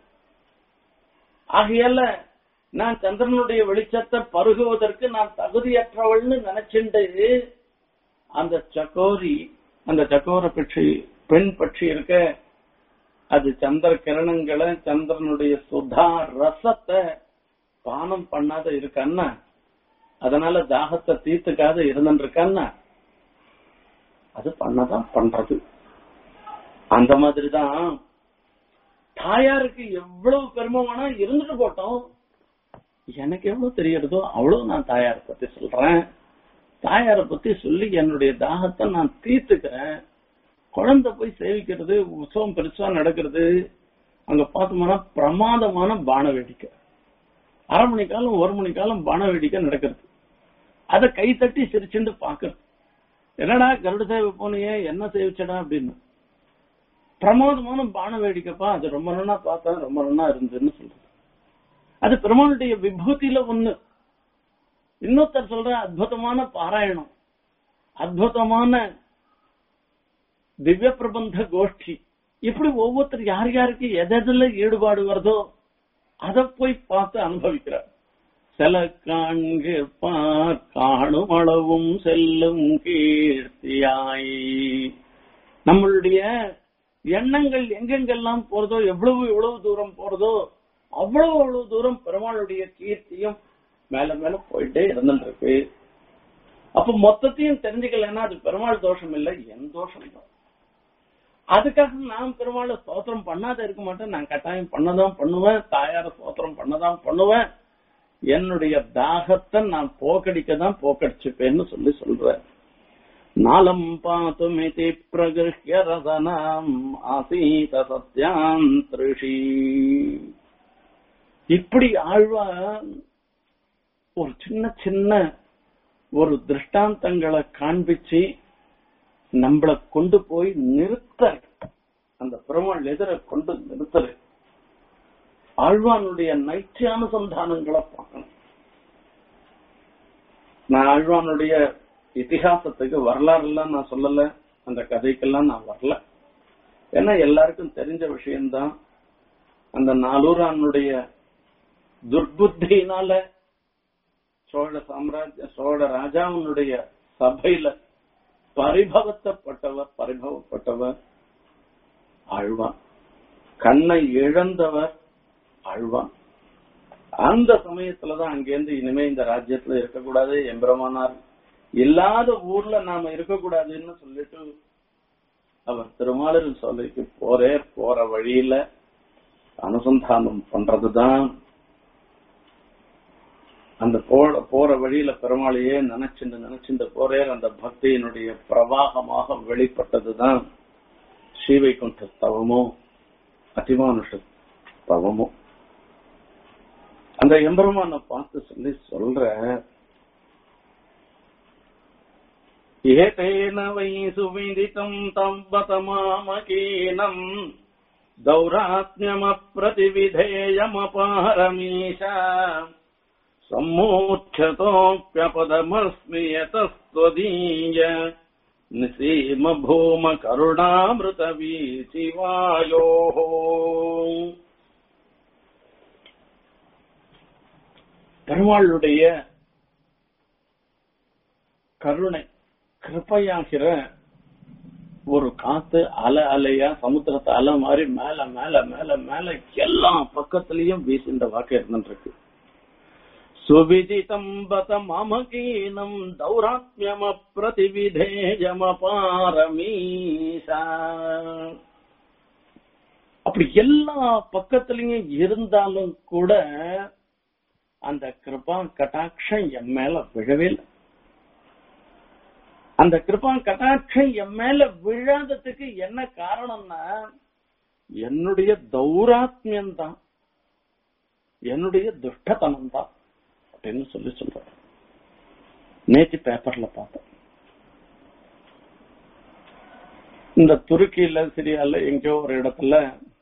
ஆகையால நான் சந்திரனுடைய வெளிச்சத்தை பருகுவதற்கு நான் தகுதியற்றவள்னு நினைச்சுண்டு அந்த சக்கோரி அந்த சக்கோர பட்சி பெண் பட்சி இருக்க அது சந்திர கிரணங்களை சந்திரனுடைய சுதா ரசத்தை பானம் பண்ணாத இருக்கான்னா அதனால தாகத்தை தீர்த்துக்காத இருந்துருக்கான்னா அது பண்ணதான் பண்றது அந்த மாதிரிதான் தாயாருக்கு எவ்வளவு பெருமை வேணா இருந்துட்டு போட்டோம் எனக்கு எவ்வளவு தெரியறதோ அவ்வளவு நான் தாயாரை பத்தி சொல்றேன் தாயாரை பத்தி சொல்லி என்னுடைய தாகத்தை நான் தீர்த்துக்கிறேன் குழந்தை போய் சேவிக்கிறது உற்சவம் பெருசா நடக்கிறது அங்க பார்த்தோம்னா பிரமாதமான பான வேடிக்கை அரை மணி காலம் ஒரு மணி காலம் பான வேடிக்கை நடக்கிறது அதை கை தட்டி சிரிச்சுட்டு பாக்குறது என்னடா கருட சேவை போனியே என்ன சேவிச்சடா அப்படின்னு பிரமாதமான பான வேடிக்கைப்பா அது ரொம்ப நன்னா பார்த்தேன் ரொம்ப நன்னா இருந்ததுன்னு சொல்றது அது பெருமாளுடைய விபூதியில ஒண்ணு இன்னொருத்தர் சொல்ற அற்புதமான பாராயணம் அற்புதமான திவ்ய பிரபந்த கோஷ்டி இப்படி ஒவ்வொருத்தர் யார் யாருக்கு எதில் ஈடுபாடு வருதோ அதை போய் பார்த்து அனுபவிக்கிறார் சில காண்கிற்பார் காணும் அளவும் செல்லும் கீர்த்தியாய் நம்மளுடைய எண்ணங்கள் எங்கெங்கெல்லாம் போறதோ எவ்வளவு எவ்வளவு தூரம் போறதோ அவ்வளவு அவ்வளவு தூரம் பெருமாளுடைய கீர்த்தியும் மேல மேல போயிட்டே இருந்துட்டு இருக்கு அப்ப மொத்தத்தையும் தெரிஞ்சுக்கலன்னா அது பெருமாள் தோஷம் இல்லை என் தோஷம் தான் அதுக்காக நான் பெருமாளை ஸ்தோத்திரம் பண்ணாத இருக்க மாட்டேன் நான் கட்டாயம் பண்ணதான் பண்ணுவேன் தாயார ஸ்தோத்திரம் பண்ணதான் பண்ணுவேன் என்னுடைய தாகத்தை நான் போக்கடிக்க தான் போக்கடிச்சுப்பேன்னு சொல்லி சொல்றேன் நாலம் பாத்துமிதி பிரகிருஹ்ய ரசனாம் ஆசீத சத்யாந்திருஷி இப்படி ஆழ்வான் ஒரு சின்ன சின்ன ஒரு திருஷ்டாந்தங்களை காண்பிச்சு நம்மள கொண்டு போய் நிறுத்த அந்த பெருமாள் எதிர கொண்டு நிறுத்தரு ஆழ்வானுடைய நைச்சியானுசந்தானங்களை பார்க்கணும் நான் ஆழ்வானுடைய இதிகாசத்துக்கு வரலாறு எல்லாம் நான் சொல்லல அந்த கதைக்கெல்லாம் நான் வரல ஏன்னா எல்லாருக்கும் தெரிஞ்ச விஷயம்தான் அந்த நாலூரானுடைய துர்புத்தியினால சோழ சாம்ராஜ்ய சோழ ராஜாவினுடைய சபையில பரிபவத்தப்பட்டவர் பரிபவப்பட்டவர் ஆழ்வான் கண்ணை இழந்தவர் ஆழ்வான் அந்த சமயத்துலதான் அங்கேருந்து இனிமே இந்த ராஜ்யத்துல இருக்கக்கூடாது எம்பெருமானார் இல்லாத ஊர்ல நாம இருக்கக்கூடாதுன்னு சொல்லிட்டு அவர் திருமாலின் சொல்லிக்கு போறே போற வழியில அனுசந்தானம் பண்றதுதான் அந்த போற போற வழியில பெருமாளையே நினைச்சுண்டு நினைச்சுண்டு போறே அந்த பக்தியினுடைய பிரவாகமாக வெளிப்பட்டதுதான் ஸ்ரீவைகுண்ட தவமோ அதிமானுஷ தவமோ அந்த எம்பெருமான பார்த்து சொல்லி சொல்ற ஏதேன வை சுவிதிதம் தம்பதமாமகீனம் दौरात्म्यमप्रतिविधेयमपारमीश सम्मूर्च्छतोऽप्यपदमस्मि यतस्त्वदीय निसीम भूम करुणामृतवीचिवायोः பெருமாளுடைய கருணை கிருப்பையாகிற ஒரு காத்து அலை அலையா சமுத்திரத்தை அலை மாதிரி மேல மேல மேல மேல எல்லா பக்கத்திலையும் வீசின்ற வாக்கு இருந்துருக்கு சுவிதிதம் பத மமகீனம் தௌராத்மியம பிரதிவிதேயம பாரமீசா அப்படி எல்லா பக்கத்திலையும் இருந்தாலும் கூட அந்த கிருபா கட்டாட்சம் என் மேல விழவே இல்லை அந்த கிருபா கட்டாட்சம் என் மேல விழாததுக்கு என்ன காரணம்னா என்னுடைய தௌராத்மியம் தான் என்னுடைய துஷ்டத்தனம் தான் அப்படின்னு சொல்லி சொல்ற நேற்று பேப்பர்ல பார்த்தேன் இந்த துருக்கியில சிரியால எங்கேயோ ஒரு இடத்துல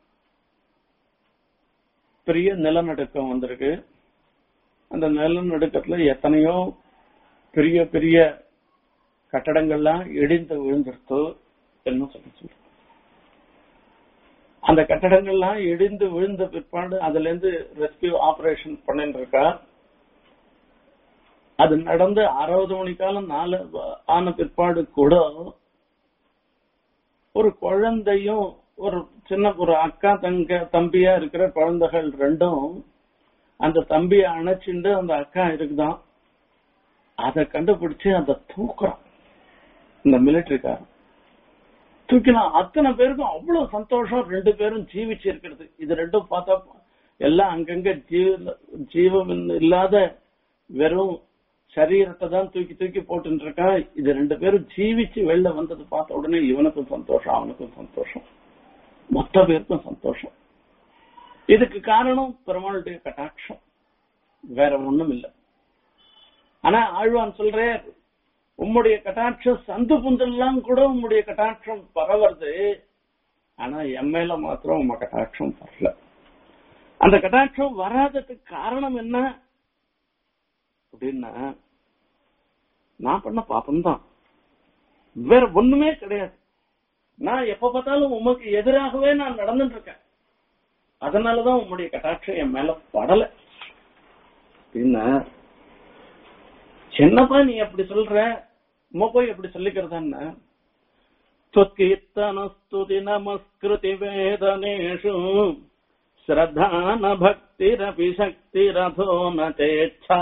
பெரிய நிலநடுக்கம் வந்திருக்கு அந்த நிலநடுக்கத்துல எத்தனையோ பெரிய பெரிய கட்டடங்கள்லாம் இடிந்து விழுந்துருத்து என்ன சொல்லி சொல்றோம் அந்த கட்டடங்கள்லாம் இடிந்து விழுந்த பிற்பாடு அதுல இருந்து ரெஸ்கியூ ஆபரேஷன் பண்ணிட்டு இருக்கா அது நடந்து அறுபது மணி காலம் நாலு ஆன பிற்பாடு கூட ஒரு குழந்தையும் ஒரு சின்ன ஒரு அக்கா தங்க தம்பியா இருக்கிற குழந்தைகள் ரெண்டும் அந்த தம்பியை அணைச்சிண்டு அந்த அக்கா இருக்குதான் அதை கண்டுபிடிச்சு அதை தூக்குறான் இந்த மிலிட்டரிக்காரன் தூக்கினா அத்தனை பேருக்கும் அவ்வளவு சந்தோஷம் ரெண்டு பேரும் ஜீவிச்சு இருக்கிறது இது ரெண்டும் பார்த்தா எல்லாம் அங்கங்க ஜீவ ஜீவம் இல்லாத வெறும் சரீரத்தை தான் தூக்கி தூக்கி போட்டு இருக்கா இது ரெண்டு பேரும் ஜீவிச்சு வெளில வந்தது பார்த்த உடனே இவனுக்கும் சந்தோஷம் அவனுக்கும் சந்தோஷம் மொத்த பேருக்கும் சந்தோஷம் இதுக்கு காரணம் பெருமாளுடைய கட்டாட்சம் வேற ஒண்ணும் இல்லை ஆனா ஆழ்வான் சொல்றேன் உம்முடைய கட்டாட்சம் சந்து புந்தெல்லாம் கூட உம்முடைய கட்டாட்சம் பரவுறது ஆனா என் மேல மாத்திரம் உம்ம கட்டாட்சம் வரல அந்த கட்டாட்சம் வராததுக்கு காரணம் என்ன அப்படின்னா நான் பண்ண பாப்பம் தான் வேற ஒண்ணுமே கிடையாது நான் எப்ப பார்த்தாலும் உமக்கு எதிராகவே நான் நடந்துட்டு இருக்கேன் அதனாலதான் உம்முடைய கட்டாட்சம் என் மேல படல அப்படின்னா என்னப்பா நீ அப்படி சொல்ற உம்ம போய் எப்படி சொல்லிக்கிறதான்னா त्वत्कीर्तनस्तुति नमस्कृति वेदनेषु श्रद्धा न भक्तिरपि शक्तिरथो न चेच्छा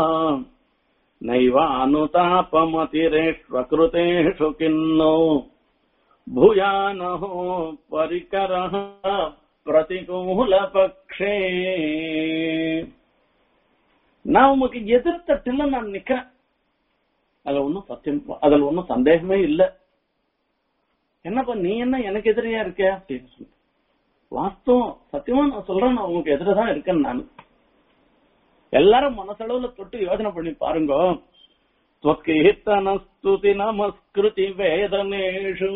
नैवानुतापमतिरेष्वकृतेषु किन्नो भूयानहो परिकरः प्रतिकूलपक्षे நான் உமக்கு எதிர்த்தட்டுல நான் நிக்கிறேன் அதுல ஒன்னும் சத்தியம் அதுல ஒன்னும் சந்தேகமே இல்ல என்னப்பா நீ என்ன எனக்கு எதிரியா இருக்க அப்படின்னு சொல்லி வாஸ்தவம் சத்தியமா நான் சொல்றேன் நான் உங்களுக்கு எதிரதான் இருக்கேன் நான் எல்லாரும் மனசளவுல தொட்டு யோசனை பண்ணி பாருங்க ஸ்துதி நமஸ்கிருதி வேதனேஷு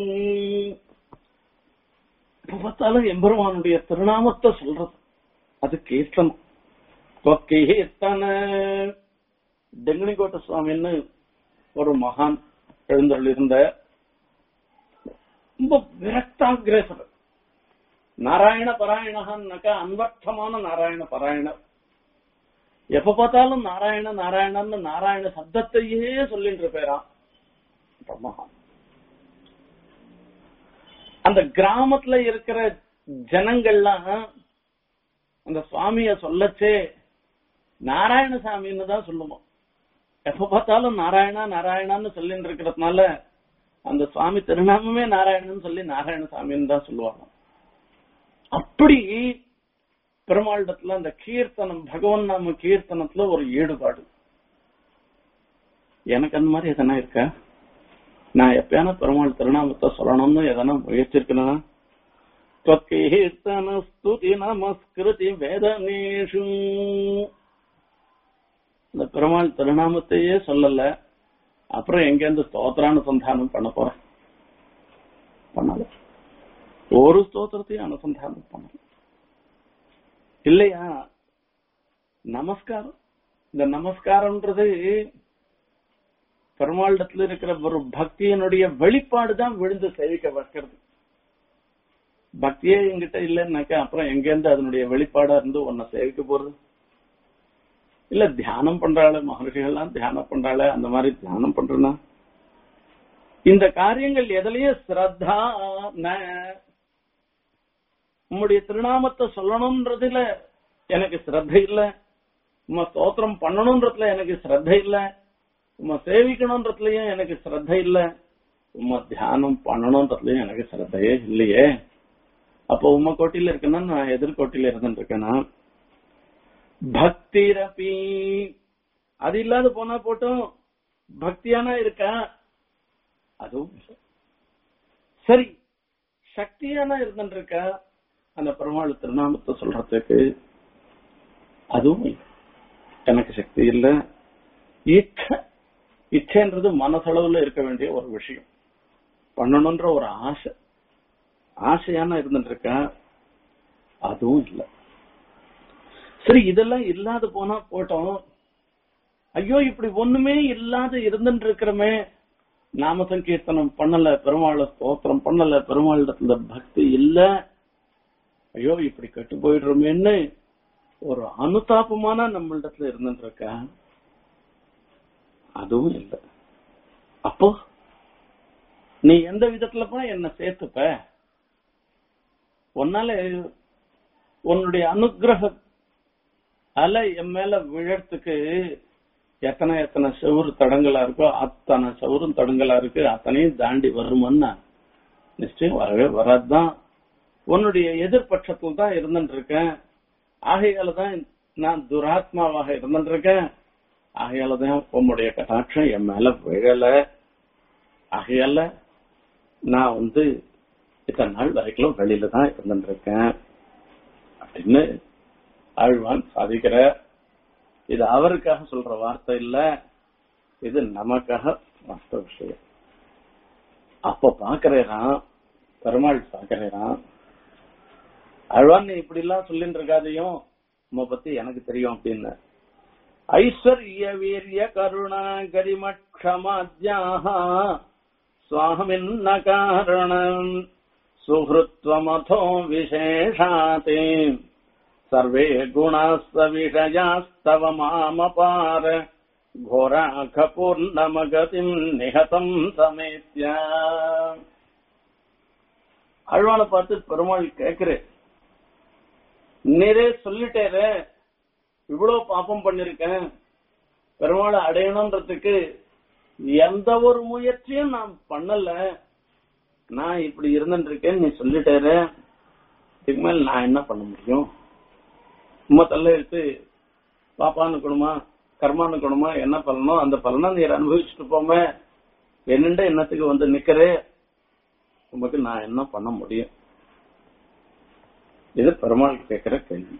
இப்ப பார்த்தாலும் எம்பெருமானுடைய திருநாமத்தை சொல்றது அது கீர்த்தனம் கீர்த்தன டெங்கனிகோட்ட சுவாமின்னு ஒரு மகான் எழுந்தருள் இருந்த ரொம்ப விரக்தாகிரேசர் நாராயண பராயணகான்னாக்கா அன்வர்த்தமான நாராயண பராயணர் எப்ப பார்த்தாலும் நாராயண நாராயணன்னு நாராயண சப்தத்தையே சொல்லிட்டு இருப்பேராம் அந்த மகான் அந்த கிராமத்துல இருக்கிற ஜனங்கள்லாம் அந்த சுவாமிய சொல்லச்சே நாராயணசாமின்னு தான் சொல்லுவோம் எப்ப பார்த்தாலும் நாராயணா நாராயணான்னு சொல்லிட்டு இருக்கிறதுனால அந்த சுவாமி திருநாமமே நாராயணன் சொல்லி நாராயணசாமின்னு தான் சொல்லுவாங்க அப்படி பெருமாளிடத்துல அந்த கீர்த்தனம் பகவன் நாம கீர்த்தனத்துல ஒரு ஈடுபாடு எனக்கு அந்த மாதிரி எதனா இருக்கா நான் எப்பயான பெருமாள் திருநாமத்தை சொல்லணும்னு எதனா முயற்சிருக்கேனா கீர்த்தன ஸ்துதி நமஸ்கிருதி வேதனேஷு இந்த பெருமாள் திருநாமத்தையே சொல்லல அப்புறம் எங்க இருந்து ஸ்தோத்திரானுசந்தானம் பண்ண போறேன் பண்ணல ஒரு ஸ்தோத்திரத்தையும் அனுசந்தானம் பண்ணல இல்லையா நமஸ்காரம் இந்த நமஸ்காரம்ன்றது பெருமாளிடத்துல இருக்கிற ஒரு பக்தியினுடைய வெளிப்பாடு தான் விழுந்து சேவிக்க வைக்கிறது பக்தியே எங்கிட்ட இல்லைன்னாக்கா அப்புறம் எங்க இருந்து அதனுடைய வெளிப்பாடா இருந்து உன்னை சேவிக்க போறது இல்ல தியானம் பண்றாள மகர்ஷிகள்லாம் தியானம் பண்றாள அந்த மாதிரி தியானம் பண்றனா இந்த காரியங்கள் எதுலயும் ஸ்ரத்தா உம்முடைய திருநாமத்தை சொல்லணும்ன்றதுல எனக்கு ஸ்ரத்த இல்ல உம்ம ஸ்தோத்திரம் பண்ணணும்ன்றதுல எனக்கு ஸ்ரத்த இல்ல உம்ம சேவிக்கணும்ன்றதுலயும் எனக்கு ஸ்ரத்த இல்ல உம்ம தியானம் பண்ணணும்ன்றதுலயும் எனக்கு ஸ்ரத்தையே இல்லையே அப்போ உம்ம கோட்டில இருக்குன்னா நான் எதிர்கோட்டில இருந்துட்டு இருக்கேனா பக்திரபி அது இல்லாத போனா போட்டும் பக்தியானா இருக்கா அதுவும் இல்லை. சரி சக்தியானா இருந்துட்டு இருக்கா அந்த பெருமாள் திருநாமத்தை சொல்றதுக்கு அதுவும் இல்லை. எனக்கு சக்தி இல்ல இச்சை இச்சைன்றது மனசளவுல இருக்க வேண்டிய ஒரு விஷயம் பண்ணணும்ன்ற ஒரு ஆசை ஆசையான இருந்துட்டு இருக்கா அதுவும் இல்லை சரி இதெல்லாம் இல்லாத போனா போட்டோம் ஐயோ இப்படி ஒண்ணுமே இல்லாத இருந்துட்டு இருக்கிறமே நாம சங்கீர்த்தனம் பண்ணல பெருமாளை ஸ்தோத்திரம் பண்ணல பெருமாளிடத்துல பக்தி இல்ல ஐயோ இப்படி கெட்டு போயிடுறோமேன்னு ஒரு அனுதாபமான நம்மளிடத்துல இருந்துட்டு இருக்க அதுவும் இல்ல அப்போ நீ எந்த விதத்துலப்பா என்ன சேர்த்துப்ப உன்னால உன்னுடைய அனுகிரக அலை என் மேல விழறதுக்கு எத்தனை எத்தனை செவுறு தடங்களா இருக்கோ அத்தனை செவுரும் தடங்களா இருக்கு அத்தனையும் தாண்டி வருமன்னா நிச்சயம் வரவே வராதுதான் உன்னுடைய எதிர்பட்சத்துல தான் இருந்துட்டு இருக்கேன் ஆகையால தான் நான் துராத்மாவாக இருந்துட்டு இருக்கேன் ஆகையால தான் உன்னுடைய கட்டாட்சம் என் மேல விழல ஆகையால நான் வந்து இத்தனை நாள் வரைக்கும் வெளியில தான் இருந்துட்டு இருக்கேன் அப்படின்னு ஆழ்வான் சாதிக்கிற இது அவருக்காக சொல்ற வார்த்தை இல்ல இது நமக்காக வாஸ்தவ விஷயம் அப்ப பாக்குறேன் பெருமாள் பாக்குறேன் ஆழ்வான் நீ இப்படி எல்லாம் சொல்லிட்டு இருக்காதையும் உம்ம பத்தி எனக்கு தெரியும் அப்படின்னு ஐஸ்வர்ய வீரிய கருணா கரிமக்ஷமாத்யாக சுவாமின்ன காரணம் சுஹൃத்வமதோ விசேஷாதே सर्वे गुणास्त विषयास्तव मामपार घोराखपूर्णमगतिम् निहतम् समेत्य அழ்வான பார்த்து பெருமாள் கேக்குறேன் நேரே சொல்லிட்டேரு இவ்வளவு பாப்பம் பண்ணிருக்கேன் பெருமாளை அடையணும்ன்றதுக்கு எந்த ஒரு முயற்சியும் நான் பண்ணல நான் இப்படி இருந்துட்டு இருக்கேன்னு நீ சொல்லிட்டேரு இதுக்கு மேல நான் என்ன பண்ண முடியும் உம்மை தள்ள எடுத்து பாப்பான்னு கொடுமா கர்மானுகுணமா என்ன பலனோ அந்த பலனை நீர் அனுபவிச்சுட்டு போமே என்னண்ட எண்ணத்துக்கு வந்து நிக்கிறே உமக்கு நான் என்ன பண்ண முடியும் இது பெருமாள் கேட்கிற கேள்வி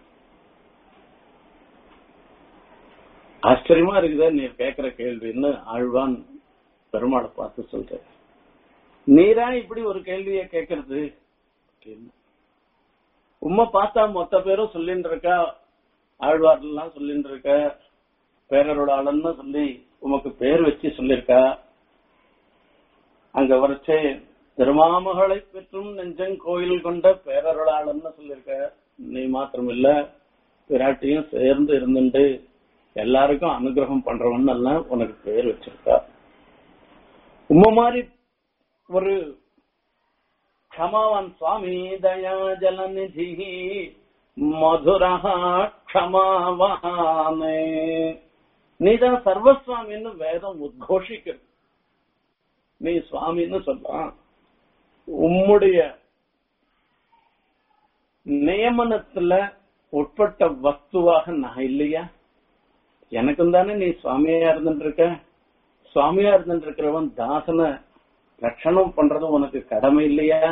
ஆச்சரியமா இருக்குதா நீர் கேட்கிற கேள்வின்னு ஆழ்வான் பெருமாளை பார்த்து சொல்ற நீரா இப்படி ஒரு கேள்வியை கேட்கறது அப்படின்னு. உம்மை பார்த்தா மொத்த பேரும் சொல்லிட்டு இருக்கா ஆழ்வார்லாம் சொல்லிட்டு இருக்க பேரரோட ஆளன்னு சொல்லி உமக்கு பேர் வச்சு சொல்லியிருக்கா அங்க வரைச்சே திருமாமகளை பெற்றும் நெஞ்சங் கோயில் கொண்ட பேரருளாளன்னு சொல்லியிருக்க நீ மாத்திரம் இல்ல பிராட்டியும் சேர்ந்து இருந்துட்டு எல்லாருக்கும் அனுகிரகம் பண்றவன் எல்லாம் உனக்கு பேர் வச்சிருக்கா உம்ம மாதிரி ஒரு க்ஷமாவான் சுவாமி தயா ஜலநிதி மதுரா க்ஷமாவானே நீதான் சர்வசுவாமின்னு வேதம் உத்கோஷிக்கிறது நீ சுவாமின்னு சொல்றான் உம்முடைய நியமனத்துல உட்பட்ட வஸ்துவாக நான் இல்லையா எனக்கும் தானே நீ சுவாமியா இருந்துட்டு இருக்க சுவாமியா இருந்துட்டு இருக்கிறவன் தாசனை ரட்சணம் பண்றது உனக்கு கடமை இல்லையா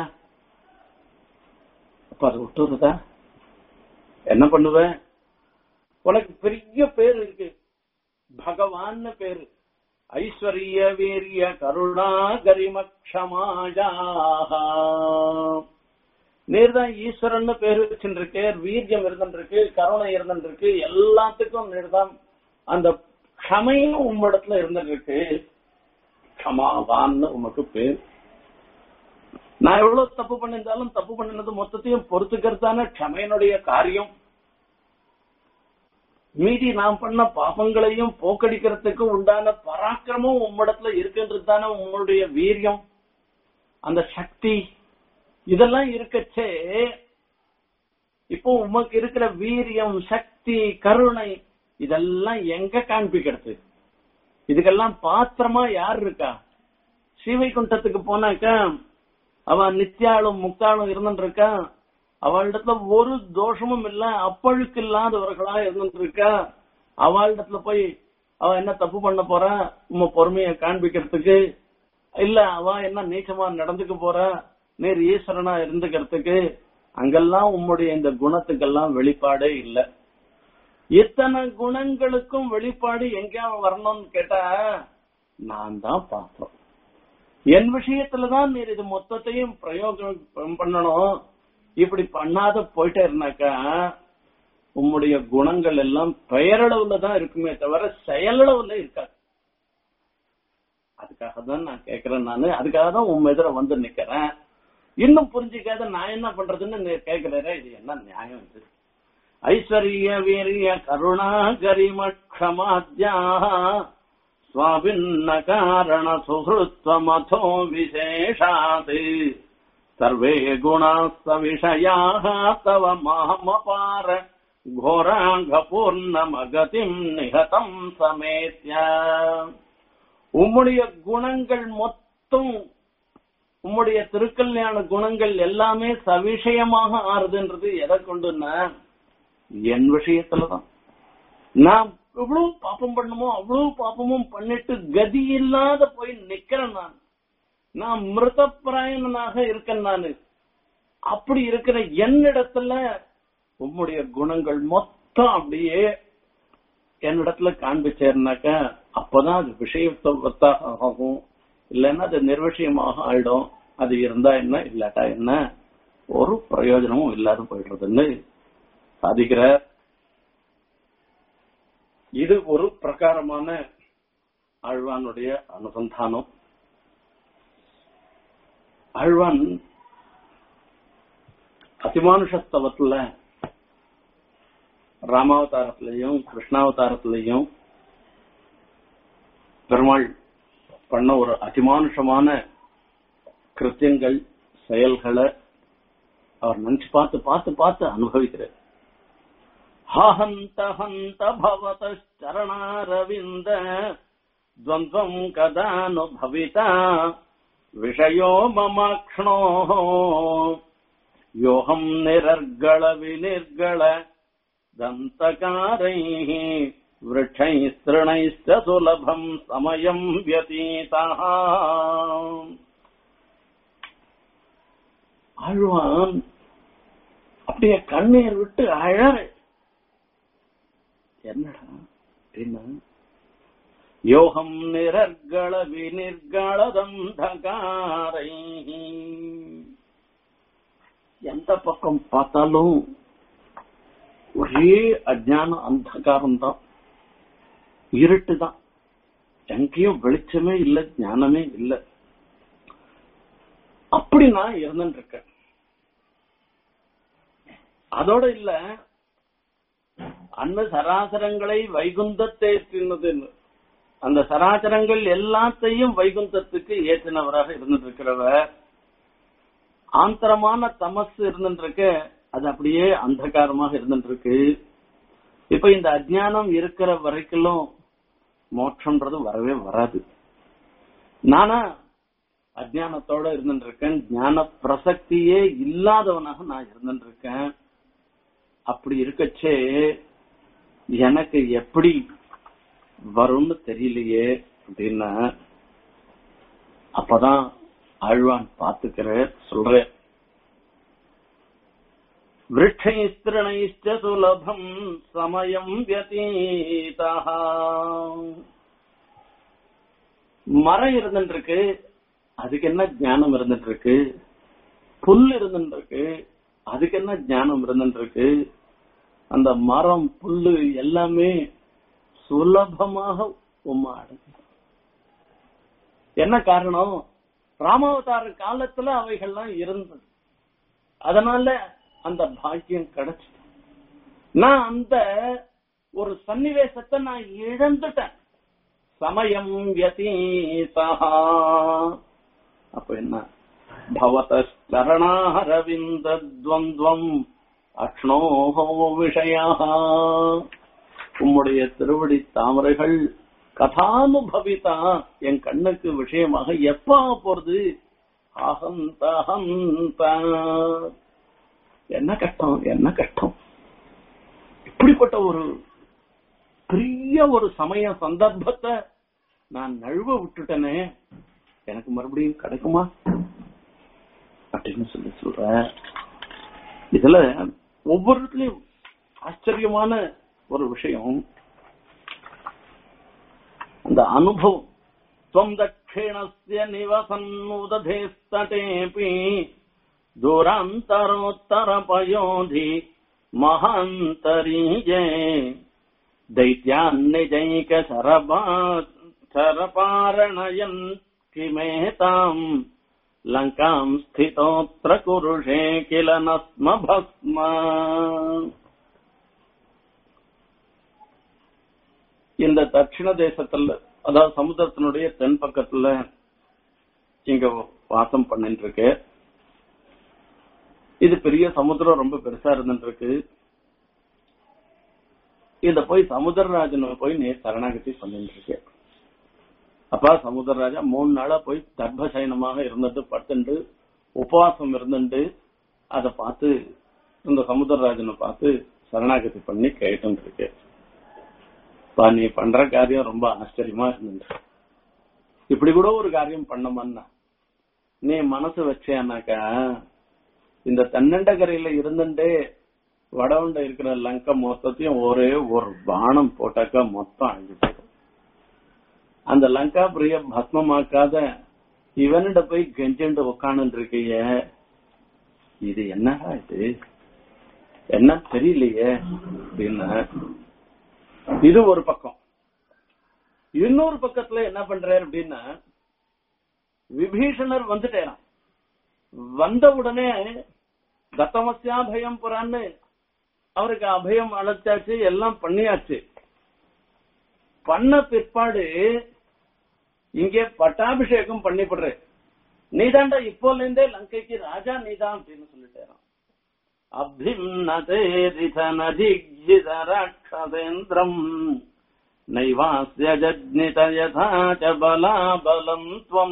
அப்ப அது விட்டுறதா என்ன பண்ணுவ உனக்கு பெரிய பேர் இருக்கு பகவான்னு பேரு ஐஸ்வர்ய வீரிய கருணா கரிமக்ஷமாயா நீர் தான் ஈஸ்வரன் பேர் வச்சுருக்கு வீரியம் இருந்துருக்கு கருணை இருந்துருக்கு எல்லாத்துக்கும் நீர் தான் அந்த க்ஷமையும் உம்மிடத்துல இருந்துருக்கு க்ஷமாவான்னு உமக்கு பேர் நான் எவ்வளவு தப்பு பண்ணியிருந்தாலும் தப்பு பண்ணினது மொத்தத்தையும் பொறுத்துக்கிறது தானே க்ஷமையினுடைய காரியம் மீதி நாம் பண்ண பாபங்களையும் போக்கடிக்கிறதுக்கு உண்டான பராக்கிரமும் உம்மிடத்துல இருக்குன்றது தானே உங்களுடைய வீரியம் அந்த சக்தி இதெல்லாம் இருக்கச்சே இப்போ உமக்கு இருக்கிற வீரியம் சக்தி கருணை இதெல்லாம் எங்க காண்பிக்கிறது இதுக்கெல்லாம் பாத்திரமா யார் இருக்கா ஸ்ரீவைகுண்டத்துக்கு போனாக்கா அவன் நித்தியாளும் முக்தாளும் இருந்துட்டு இருக்கான் அவளிடத்துல ஒரு தோஷமும் இல்ல அப்பழுக்கு இல்லாதவர்களா இருந்துட்டு இருக்கா அவளிடத்துல போய் அவ என்ன தப்பு பண்ண போறா உம்ம பொறுமைய காண்பிக்கிறதுக்கு இல்ல அவ என்ன நீச்சமா நடந்துக்க போறா நீர் ஈஸ்வரனா இருந்துக்கிறதுக்கு அங்கெல்லாம் உம்முடைய இந்த குணத்துக்கெல்லாம் வெளிப்பாடே இல்ல இத்தனை குணங்களுக்கும் வெளிப்பாடு எங்க வரணும்னு கேட்டா நான் தான் பார்த்தோம் என் விஷயத்துலதான் நீர் இது மொத்தத்தையும் பிரயோகம் பண்ணணும் இப்படி பண்ணாத போயிட்டே இருந்தாக்கா உம்முடைய குணங்கள் எல்லாம் பெயரளவுல தான் இருக்குமே தவிர செயலளவுல இருக்காது அதுக்காக தான் நான் கேக்குறேன் நானு அதுக்காக தான் உன் எதிர வந்து நிக்கிறேன் இன்னும் புரிஞ்சுக்காத நான் என்ன பண்றதுன்னு நீ கேக்குறேன் இது என்ன நியாயம் இது ஐஸ்வர்ய வீரிய கருணா கரிமக்ஷமாத்யா स्वाभिन्न कारण सुहृत्वमथो विशेषात् सर्वे गुणास्त विषयाः तव मामपार घोराङ्गपूर्णमगतिम् निहतम् समेत्य உம்முடைய குணங்கள் மொத்தம் உம்முடைய திருக்கல்யாண குணங்கள் எல்லாமே சவிஷயமாக ஆறுதுன்றது எதை கொண்டுன்னா என் விஷயத்துலதான் நான் எவ்வளவு பாப்பம் பண்ணுமோ அவ்வளவு பாப்பமும் பண்ணிட்டு கதி இல்லாத போய் நிக்கிறேன் நான் நான் மிருதப்பிராயனாக இருக்கேன் நானு அப்படி இருக்கிற என்னிடத்துல உம்முடைய குணங்கள் மொத்தம் அப்படியே என்னிடத்துல காண்பிச்சேர்னாக்க அப்பதான் அது விஷயத்தாக ஆகும் இல்லைன்னா அது நிர்வசியமாக ஆயிடும் அது இருந்தா என்ன இல்லாட்டா என்ன ஒரு பிரயோஜனமும் இல்லாத போயிடுறதுன்னு சாதிக்கிறார் இது ஒரு பிரகாரமான ஆழ்வானுடைய அனுசந்தானம் ஆழ்வான் அதிமானுஷஸ்தவத்துல ராமாவதாரத்திலையும் கிருஷ்ணாவதாரத்திலையும் பெருமாள் பண்ண ஒரு அதிமானுஷமான கிருத்தியங்கள் செயல்களை அவர் நினைச்சு பார்த்து பார்த்து பார்த்து அனுபவிக்கிறார் ஹந்த ஹந்த பவதரணாரவிந்த द्वन्द्वम् कदानुभविता विषयो ममाक्ष्णोः योऽहम् निरर्गळ विनिर्गळ दन्तकारैः वृक्षैस्तृणैश्च सुलभम् समयम् व्यतीतः ஆழ்வான் அப்படியே கண்ணீர் விட்டு அழற என்னடா அப்படின்னா யோகம் நிரர்கள விநிர்களதந்தகாரை எந்த பக்கம் பார்த்தாலும் ஒரே அஜான அந்தகாரம் தான் இருட்டு தான் எங்கேயும் வெளிச்சமே இல்ல ஞானமே இல்ல அப்படி நான் இருந்துட்டு இருக்கேன் அதோட இல்ல அன்ன சராசரங்களை வைகுந்தத்தை ஏற்றினதுன்னு அந்த சராசரங்கள் எல்லாத்தையும் வைகுந்தத்துக்கு ஏற்றினவராக இருந்துட்டு இருக்கிறவர் ஆந்தரமான தமசு இருந்துட்டு இருக்க அது அப்படியே அந்தகாரமாக இருந்துட்டு இருக்கு இப்ப இந்த அஜ்ஞானம் இருக்கிற வரைக்கும் மோட்சம்ன்றது வரவே வராது நானா அஜ்ஞானத்தோட இருந்துட்டு இருக்கேன் ஞான பிரசக்தியே இல்லாதவனாக நான் இருந்துட்டு இருக்கேன் அப்படி இருக்கச்சே எனக்கு எப்படி வரும்னு தெரியலையே அப்படின்னா அப்பதான் ஆழ்வான் பாத்துக்கிற சொல்றேன் விரட்சைஸ்திரணைஷ்ட சுலபம் சமயம் வியதீதா மரம் இருந்துட்டு இருக்கு அதுக்கு என்ன ஞானம் இருந்துட்டு இருக்கு புல் இருந்துட்டு இருக்கு அதுக்கு என்ன ஞானம் இருந்துட்டு இருக்கு அந்த மரம் புல்லு எல்லாமே சுலபமாக உம்மாடு என்ன காரணம் ராமாவதார காலத்துல அவைகள்லாம் இருந்தது அதனால அந்த பாக்கியம் கிடைச்சது நான் அந்த ஒரு சன்னிவேசத்தை நான் இழந்துட்டேன் சமயம் வியதீதா அப்ப என்ன பவதரணாரவிந்தத்வந்த்வம் அக்ஷ்ணோஹோ விஷயா உம்முடைய திருவடி தாமரைகள் கதானுபவிதா என் கண்ணுக்கு விஷயமாக எப்ப போறது அகந்த அகந்த என்ன கஷ்டம் என்ன கஷ்டம் இப்படிப்பட்ட ஒரு பெரிய ஒரு சமய சந்தர்ப்பத்தை நான் நழுவ விட்டுட்டேனே எனக்கு மறுபடியும் கிடைக்குமா அப்படின்னு சொல்லி சொல்ற இதுல ஒவ்வொருத்திலையும் ஆச்சரியமான ஒரு விஷயம் அந்த அனுபவம் त्वम् दक्षिणस्य निवसन्नुदधेस्तटेऽपि दूरान्तरोत्तरपयोधि महान्तरीये दैत्यान्निजैकशरपारणयन् किमेताम् लङ्काम् स्थितोऽत्र कुरुषे किल न स्म भस्म இந்த தட்சிண தேசத்துல அதாவது சமுத்திரத்தினுடைய தென் பக்கத்துல இங்க வாசம் பண்ணிட்டு இருக்கு இது பெரிய சமுத்திரம் ரொம்ப பெருசா இருந்துட்டு இருக்கு இத போய் சமுத்திரராஜன் போய் நீ சரணாகதி பண்ணிட்டு இருக்கு அப்பா சமுத்திரராஜா மூணு நாளா போய் தர்பசயனமாக இருந்துட்டு படுத்துண்டு உபவாசம் இருந்துட்டு அதை பார்த்து இந்த சமுத்திரராஜனை பார்த்து சரணாகதி பண்ணி கேட்டு இருக்கு பா நீ பண்ற காரியம் ரொம்ப ஆச்சரியமா இருந்துச்சு இப்படி கூட ஒரு காரியம் பண்ணமான்னா நீ மனசு வச்சேனாக்கா இந்த தென்னண்டகரையில இருந்துட்டே வடவுண்ட இருக்கிற லங்கை மொத்தத்தையும் ஒரே ஒரு பானம் போட்டாக்கா மொத்தம் அழிஞ்சு போயிடும் அந்த லங்கா பிரிய பஸ்மமாக்காத இவனிட போய் கெஞ்சுண்டு உக்காண்டு இருக்கிய இது என்னடா இது என்ன தெரியலையே அப்படின்னு இது ஒரு பக்கம் இன்னொரு பக்கத்துல என்ன பண்றாரு அப்படின்னா விபீஷணர் வந்துட்டேராம் வந்த உடனே தத்தமசியா பயம் புறான்னு அவருக்கு அபயம் அழைச்சாச்சு எல்லாம் பண்ணியாச்சு பண்ண பிற்பாடு இங்கே பட்டாபிஷேகம் பண்ணிவிடுற நீதாண்டா இப்போல இருந்தே லங்கைக்கு ராஜா நீதான் அப்படின்னு சொல்லிட்டேராம் अभ्युन्नतेरिथनजिग्जित राक्षसेन्द्रम् नैवास्य जज्ञित यथा च बलाबलम् त्वम्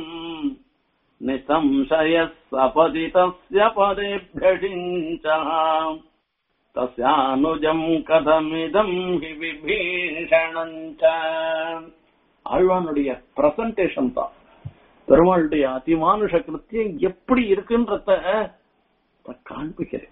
निसंशयः सपतितस्य पदेभ्यषिञ्च தஸ்யானுஜம் கதமிதம் ஹி விபீஷணஞ்ச ஆழ்வானுடைய பிரசன்டேஷன் தான் பெருமாளுடைய அதிமானுஷ கிருத்தியம் எப்படி இருக்குன்றத காண்பிக்கிறேன்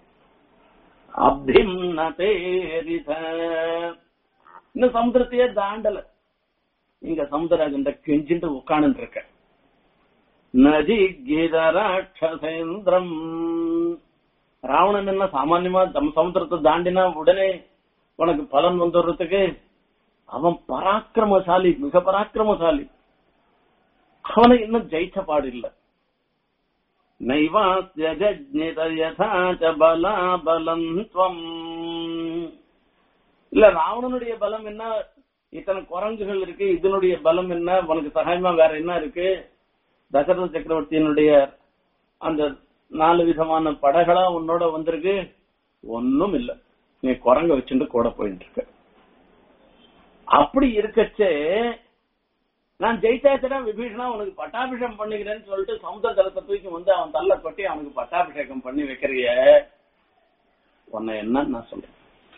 அபிநதேரித இந்த சமுத்திரத்தையே தாண்டல இங்க சமுத்திரகண்ட கெஞ்சிட்டு உட்கார்ந்து இருக்க நதி கீதராட்சசேந்திரம் ராவணன் என்ன சாமான்யமா தம் சமுத்திரத்தை தாண்டினா உடனே உனக்கு பலன் வந்துடுறதுக்கு அவன் பராக்கிரமசாலி மிக பராக்கிரமசாலி அவனை இன்னும் ஜெயிச்ச பாடு இல்ல நைவாஸ்ய ஜஜ்னித யதா ச பலாபலம் துவம் இல்ல ராவணனுடைய பலம் என்ன இத்தனை குரங்குகள் இருக்கு இதனுடைய பலம் என்ன உனக்கு சகாயமா வேற என்ன இருக்கு தசரத சக்கரவர்த்தியினுடைய அந்த நாலு விதமான படகளா உன்னோட வந்திருக்கு ஒன்னும் இல்ல நீ குரங்க வச்சுட்டு கூட போயிட்டு இருக்க அப்படி இருக்கச்சே நான் ஜெயிச்சாச்சுனா விபீஷணா உனக்கு பட்டாபிஷேகம் பண்ணிக்கிறேன்னு சொல்லிட்டு சமுத்திர ஜலத்தை தூக்கி வந்து அவன் தள்ள கொட்டி அவனுக்கு பட்டாபிஷேகம் பண்ணி வைக்கிறிய உன்னை என்னன்னு நான் சொல்றேன்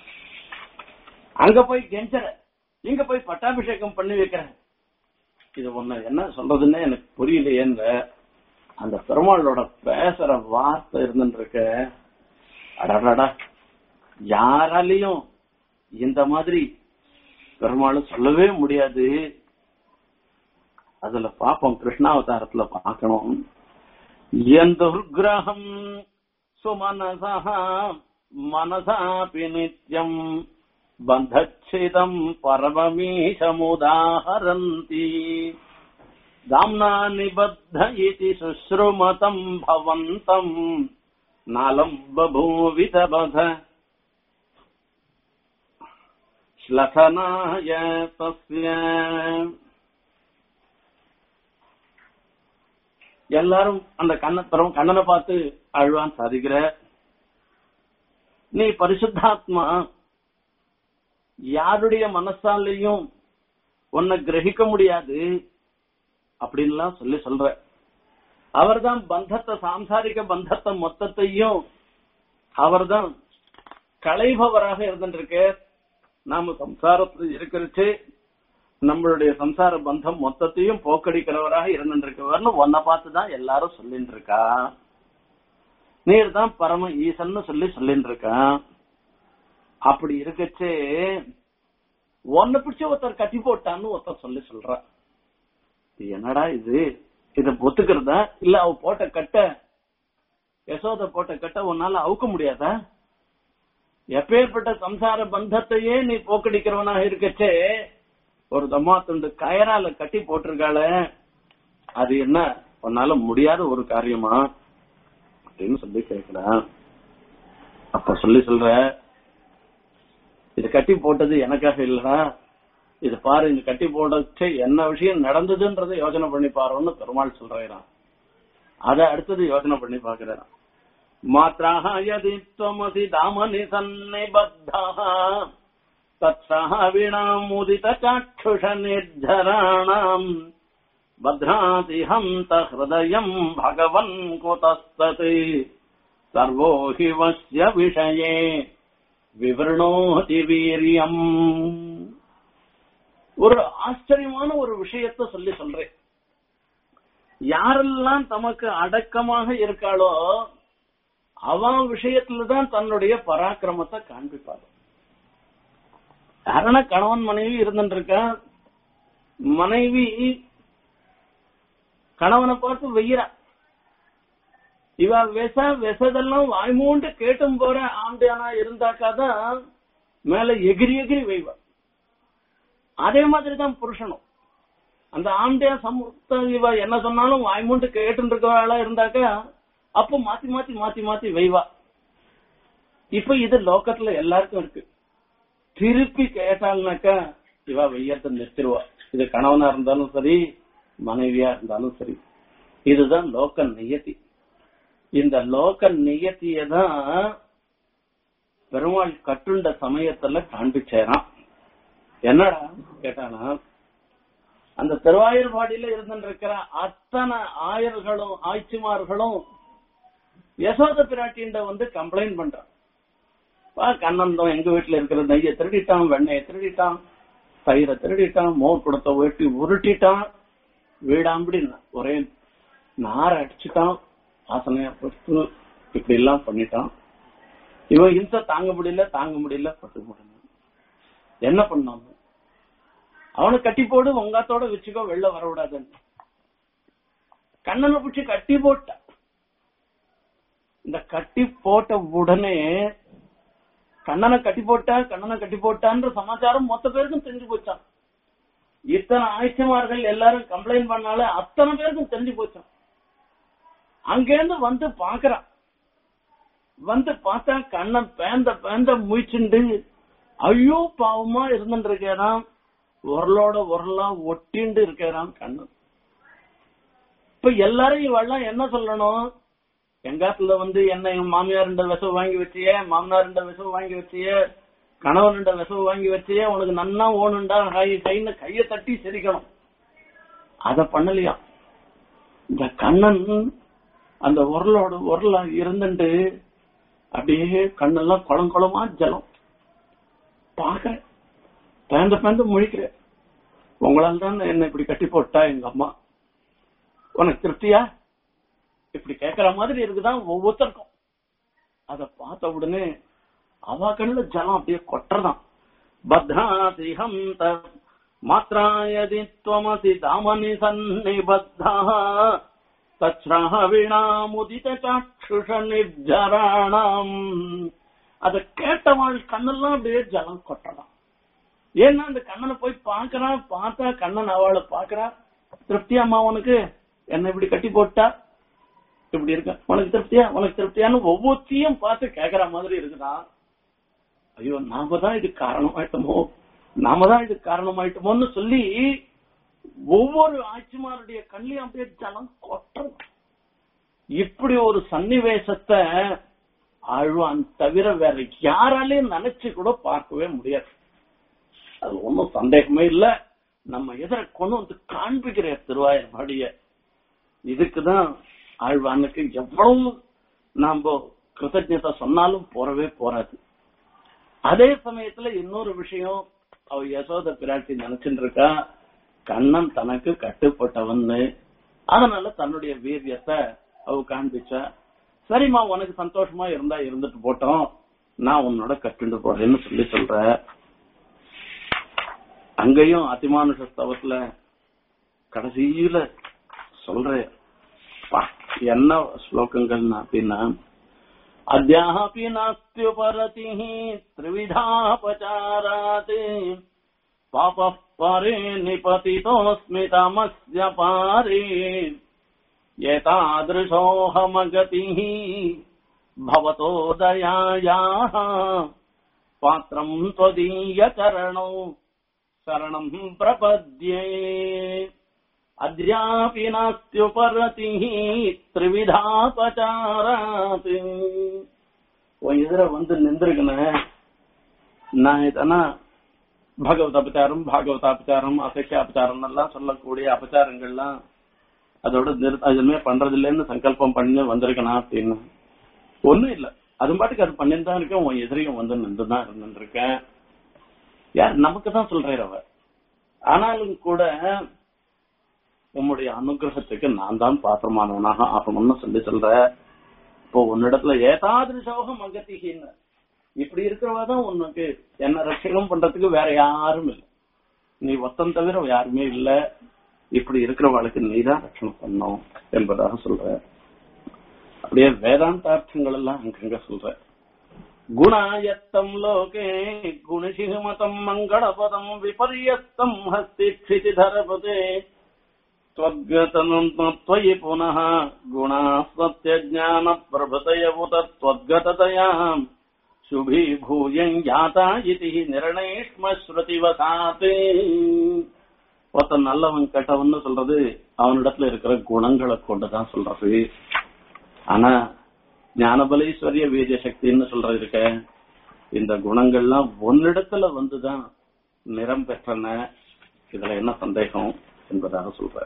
அங்க போய் கெஞ்சற இங்க போய் பட்டாபிஷேகம் பண்ணி வைக்கிறேன் இது ஒண்ணு என்ன சொல்றதுன்னு எனக்கு புரியலையேன்ற அந்த பெருமாளோட பேசுற வார்த்தை இருந்துட்டு இருக்க அடடடா யாராலையும் இந்த மாதிரி பெருமாள் சொல்லவே முடியாது அதுல பாப்போம் கிருஷ்ணாவதாரத்துல பார்க்கணும் எந்துர்கிரகம் சுமனசா மனசாபி நித்யம் பந்தச்சிதம் பரமமீஷமுதாஹரந்தி தாம்னா நிபத்த இதி சுஸ்ருமதம் பவந்தம் நாலம் பபூவிதபத श्लथनाय तस्य எல்லாரும் அந்த கண்ணத்தரம் கண்ணனை பார்த்து அழுவான் சாதிக்கிற நீ பரிசுத்தாத்மா யாருடைய மனசாலையும் உன்னை கிரகிக்க முடியாது அப்படின்லாம் சொல்லி சொல்ற அவர்தான் பந்தத்தை சாம்சாரிக பந்தத்தை மொத்தத்தையும் அவர்தான் களைபவராக இருந்துட்டு நாம சம்சாரத்தில் இருக்கிறச்சு நம்மளுடைய சம்சார பந்தம் மொத்தத்தையும் போக்கடிக்கிறவராக இருந்துருக்கவர்னு உன்னை பார்த்துதான் எல்லாரும் சொல்லிட்டு இருக்கா நீர் தான் பரம ஈசன்னு சொல்லி சொல்லிட்டு இருக்கான் அப்படி இருக்கச்சே உன்னை பிடிச்ச ஒருத்தர் கட்டி போட்டான்னு ஒருத்தர் சொல்லி சொல்ற இது என்னடா இது இத ஒத்துக்கிறதா இல்ல அவ போட்ட கட்ட யசோத போட்ட கட்ட உன்னால அவுக்க முடியாதா எப்பேற்பட்ட சம்சார பந்தத்தையே நீ போக்கடிக்கிறவனாக இருக்கச்சே ஒரு தம்மா துண்டு கயரால கட்டி போட்டிருக்காள அது என்ன உன்னால முடியாத ஒரு காரியமா அப்படின்னு சொல்லி கேட்கிறான் அப்ப சொல்லி சொல்ற இது கட்டி போட்டது எனக்காக இல்லடா இது பாரு இந்த கட்டி போடச்சு என்ன விஷயம் நடந்ததுன்றத யோசனை பண்ணி பாருன்னு பெருமாள் சொல்றான் அத அடுத்தது யோசனை பண்ணி பாக்குறான் மாத்ராக யதி त्वमसि दामनि सन्निबद्धः तत्साविणामुदित चाक्षुष निर्झराणाम् भद्राति हन्त हृदयम् भगवन् कुतस्तत् सर्वो हि वस्य विषये விவரணோதி வீரியம் ஒரு ஆச்சரியமான ஒரு விஷயத்த சொல்லி சொல்றேன் யாரெல்லாம் தமக்கு அடக்கமாக இருக்காளோ அவன் விஷயத்துலதான் தன்னுடைய பராக்கிரமத்தை காண்பிப்பாரு யாரன கணவன் மனைவி இருந்துருக்கா மனைவி கணவனை பார்த்து வெய்யறா இவ வெச வெசதெல்லாம் வாய்மூண்டு கேட்டும் போற ஆம்பியானா இருந்தாக்காதான் மேல எகிரி எகிரி வெய்வா அதே மாதிரிதான் புருஷனும் அந்த ஆம்பியா சமூக இவ என்ன சொன்னாலும் வாய்மூண்டு கேட்டு இருக்கவாளா இருந்தாக்கா அப்போ மாத்தி மாத்தி மாத்தி மாத்தி வெய்வா இப்ப இது லோக்கத்துல எல்லாருக்கும் இருக்கு திருப்பி கேட்டாள்னாக்கா இவா வெய்யத்தை நிறுத்திடுவா இது கணவனா இருந்தாலும் சரி மனைவியா இருந்தாலும் சரி இதுதான் லோக்க நியத்தி இந்த லோக நியத்திய தான் பெருமாள் கட்டுண்ட சமயத்துல காண்பிச்சேரான் என்னடா கேட்டானா அந்த திருவாயூர்பாடியில இருந்துருக்கிற அத்தனை ஆயர்களும் ஆய்ச்சிமார்களும் யசோத பிராட்டின்ற வந்து கம்ப்ளைண்ட் பண்றான் வா கண்ணந்தம் எங்க வீட்டுல இருக்கிற நெய்யை திருடிட்டான் வெண்ணெயை திருடிட்டான் தயிரை திருடிட்டான் மோர் குடத்தை வெட்டி உருட்டிட்டான் வீடாம்படி ஒரே நார அடிச்சுட்டான் வாசனையா போட்டு இப்படி எல்லாம் பண்ணிட்டான் இவன் இன்ச தாங்க முடியல தாங்க முடியல பட்டு முடியல என்ன பண்ணான் அவனை கட்டி போடு உங்காத்தோட வச்சுக்கோ வெளில வர விடாதுன்னு கண்ணனை பிடிச்சி கட்டி போட்ட இந்த கட்டி போட்ட உடனே கண்ணனை கட்டி போட்டா கண்ணனை கட்டி போட்டான்ற சமாச்சாரம் மொத்த பேருக்கும் தெரிஞ்சு போச்சான் இத்தனை ஆய்ச்சிமார்கள் எல்லாரும் கம்ப்ளைண்ட் பண்ணாலே அத்தனை பேருக்கும் தெரிஞ்சு போச்சான் அங்கேருந்து வந்து பாக்குறான் வந்து பார்த்தா கண்ணன் பேந்த பேந்த முயச்சுண்டு ஐயோ பாவமா இருந்துட்டு இருக்கேறான் உரலோட உரலா ஒட்டிண்டு இருக்கேறான் கண்ணன் இப்ப எல்லாரும் இவெல்லாம் என்ன சொல்லணும் எங்காத்துல வந்து என்ன என் மாமியார் விசவு வாங்கி வச்சியே மாமனார் விசவு வாங்கி வச்சியே கணவன் விசவு வாங்கி வச்சியே உனக்கு நன்னா ஓணுண்டா கை கைன்னு கைய தட்டி சிரிக்கணும் அத பண்ணலையா இந்த கண்ணன் அந்த உரலோட உரலா இருந்துட்டு அப்படியே கண்ணெல்லாம் குளம் குளமா ஜலம் பாக்குறேன் பேந்த பேந்த முழிக்கிறேன் உங்களால் தான் என்ன இப்படி கட்டி போட்டா எங்க அம்மா உனக்கு திருப்தியா இப்படி கேக்குற மாதிரி இருக்குதான் ஒவ்வொருத்தருக்கும் அத பார்த்த உடனே அவ கண்ணுல ஜலம் அப்படியே கொட்டுறதான் பத்ராதி ஹந்த மாத்ராயதி துவமசி தாமனி சன்னிபத்தா தச்சாவிணாமுதித சாட்சுஷ நிர்ஜராணாம் அத கேட்டவாள் கண்ணெல்லாம் அப்படியே ஜலம் கொட்டலாம் ஏன்னா அந்த கண்ணனை போய் பாக்குறான் பார்த்தா கண்ணன் அவளை பாக்குறா திருப்தியா அம்மா உனக்கு என்ன இப்படி கட்டி போட்டா இப்படி இருக்க உனக்கு திருப்தியா உனக்கு திருப்தியான்னு ஒவ்வொருத்தையும் பார்த்து கேக்குற மாதிரி இருக்குதான் ஐயோ நாம தான் இது காரணமாயிட்டோமோ நாம தான் இது காரணமாயிட்டோமோன்னு சொல்லி ஒவ்வொரு ஆட்சிமாருடைய கண்ணிலையும் அப்படியே ஜலம் கொட்டுறது இப்படி ஒரு சன்னிவேசத்தை ஆழ்வான் தவிர வேற யாராலையும் நினைச்சு கூட பார்க்கவே முடியாது அது ஒன்றும் சந்தேகமே இல்ல நம்ம எதிர கொண்டு வந்து காண்பிக்கிற திருவாயூர்பாடிய இதுக்குதான் ஆழ்வானுக்கு எவ்வளவு நாம கிருத்தஜதை சொன்னாலும் போறவே போறாது அதே சமயத்துல இன்னொரு விஷயம் அவ யசோத பிராட்டி நினைச்சுட்டு இருக்கா கண்ணன் தனக்கு கட்டுப்பட்டவன்னு அதனால தன்னுடைய வீரியத்தை அவ காண்பிச்சா சரிம்மா உனக்கு சந்தோஷமா இருந்தா இருந்துட்டு போட்டோம் நான் உன்னோட கட்டுண்டு போறேன்னு சொல்லி சொல்ற அங்கேயும் அதிமானுஷ ஸ்தவத்துல கடைசியில சொல்ற பா, என்ன ஸ்லோகங்கள்னா அப்படின்னா அத்தியாபி நாஸ்தியுபரதி த்ரிவிதாபச்சாராத் பாப பரே நிபதிதோஸ்மி தமஸ்ய பாரே एतादृशोऽहमगतिः भवतो दयायाः पात्रम् त्वदीयचरणौ शरणम् प्रपद्ये अद्यापि नास्त्युपरतिः त्रिविधापचारात् உன் எதிர வந்து நின்றுக்கணும் நான் இதனா பகவத் அபச்சாரம் பாகவத அபச்சாரம் அசைக்க அபச்சாரம் எல்லாம் சொல்லக்கூடிய அபச்சாரங்கள்லாம் அதோட நிறு- எதுவுமே பண்றது இல்லைன்னு சங்கல்பம் பண்ணி வந்திருக்கணும் அப்படின்னு ஒண்ணும் இல்ல அது பாட்டுக்கு அது பண்ணிட்டு தான் இருக்கேன் உன் எதிரியும் வந்து நின்று தான் இருந்துருக்கேன் யார் நமக்கு தான் சொல்றாரு அவர் ஆனாலும் கூட உம்முடைய அனுகிரகத்துக்கு நான் தான் பாத்திரமானவனாக ஆகணும்னு சொல்லி சொல்ற இப்போ உன்னிடத்துல ஏதாவது சோகம் அகத்திகின்னு இப்படி இருக்கிறவா தான் உனக்கு என்ன ரட்சகம் பண்றதுக்கு வேற யாரும் இல்லை நீ ஒத்தம் தவிர யாருமே இல்ல இப்படி இருக்கிறவளுக்கு நீதான் ரட்சணம் பண்ணும் என்பதாக சொல்ற அப்படியே வேதாந்தார்த்தங்கள் எல்லாம் அங்கங்க சொல்ற குணாயத்தம் லோகே குணசிகமதம் மங்களபதம் விபரியஸ்தம் ஹஸ்தி क्षितिधरपदे त्वद्गतनं त्वयि पुनः गुणाः सत्यज्ञानप्रभृतय उत त्वद्गततयाम् शुभीभूयम् जाता इति निर्णयिष्म ஸ்ருதிவசாத் ஒருத்தன் நல்லவன் கெட்டவன்னு சொல்றது அவனிடத்துல இருக்கிற குணங்களை கொண்டுதான் சொல்றது ஆனா ஞானபலேஸ்வரிய வீரிய சக்தின்னு சொல்றது இருக்க இந்த குணங்கள்லாம் ஒன்னிடத்துல வந்துதான் நிறம் பெற்றன இதுல என்ன சந்தேகம் என்பதாக சொல்ற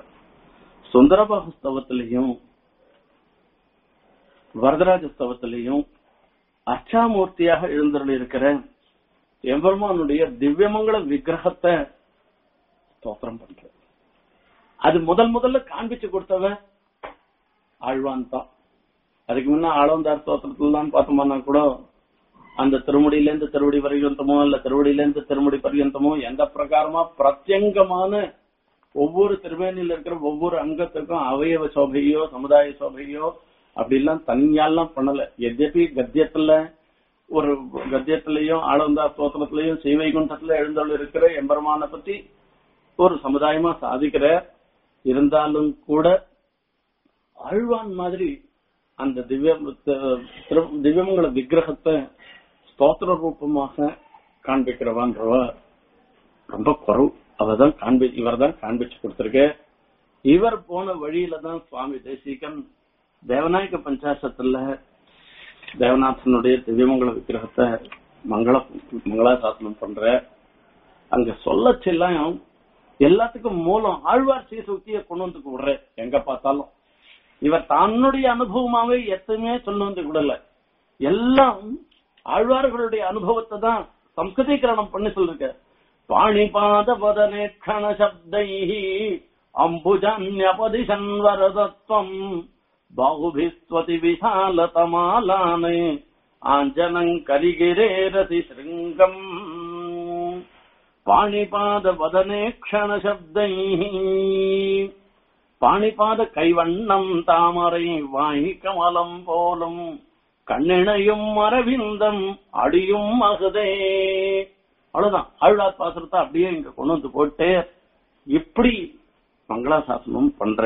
சுந்தரபாகு ஸ்தவத்திலையும் வரதராஜ ஸ்தவத்திலையும் அர்ச்சாமூர்த்தியாக எழுந்தருள் இருக்கிற எம்பெருமானுடைய திவ்யமங்கள விக்கிரகத்தை ஸ்தோத்திரம் பண்ற அது முதல் முதல்ல காண்பிச்சு கொடுத்தவன் ஆழ்வான் தான் அதுக்கு முன்ன ஆளவந்தார் ஸ்தோத்திரத்துலாம் பார்த்தோம்னா கூட அந்த திருமுடியிலேருந்து திருவடி பர்யந்தமோ இல்ல திருவடியிலேருந்து திருமுடி பர்யந்தமோ எந்த பிரகாரமா பிரத்யங்கமான ஒவ்வொரு திருமேனில இருக்கிற ஒவ்வொரு அங்கத்துக்கும் அவயவ சோபையோ சமுதாய சோபையோ அப்படிலாம் தனியாலாம் பண்ணல எத்யபி கத்தியத்துல ஒரு கத்தியத்திலையும் ஆளவந்தா ஸ்தோத்திரத்திலையும் சீவைகுண்டத்துல எழுந்தொள் இருக்கிற எம்பெருமான பத்தி ஒரு சமுதாயமா சாதிக்கிற இருந்தாலும் கூட ஆழ்வான் மாதிரி அந்த திவ்ய திரு- திவ்யமங்கள விக்கிரகத்தை ஸ்தோத்திர ரூபமாக காண்பிக்கிறவான்றவ ரொம்ப குறவு அவதான் காண்பி இவர் தான் காண்பிச்சு கொடுத்திருக்க இவர் போன வழியில தான் சுவாமி தேசிகன் தேவநாயக பஞ்சாசத்துல தேவநாதனுடைய திவ்யமங்கள விக்கிரகத்தை மங்கள மங்களாசாசனம் பண்ற அங்க சொல்லச்செல்லாம் எல்லாத்துக்கும் மூலம் ஆழ்வார் சீசுக்தியை கொண்டு வந்து விடுற எங்க பார்த்தாலும் இவர் தன்னுடைய அனுபவமாவே எதுவுமே சொல்ல வந்து விடல எல்லாம் ஆழ்வார்களுடைய அனுபவத்தை தான் சம்ஸ்கிருதீகரணம் பண்ணி சொல்லிருக்க பாணிபாத பதனே கண சப்தை அம்புஜன்யபதிஷன் வரதத்வம் பாகுபிஸ்வதி விசாலதமாலானே ஆஞ்சனங் கரிகிரேரதி சிருங்கம் பாணிபாத வதனே க்ஷண சப்தை பாணிபாத கைவண்ணம் தாமரை வாய் கமலம் போலும் கண்ணிணையும் அரவிந்தம் அடியும் மகுதே அவ்வளவுதான் ஆழ்வார் பாசுரத்தை அப்படியே இங்க கொண்டு வந்து போட்டு இப்படி மங்களாசாசனம் பண்ற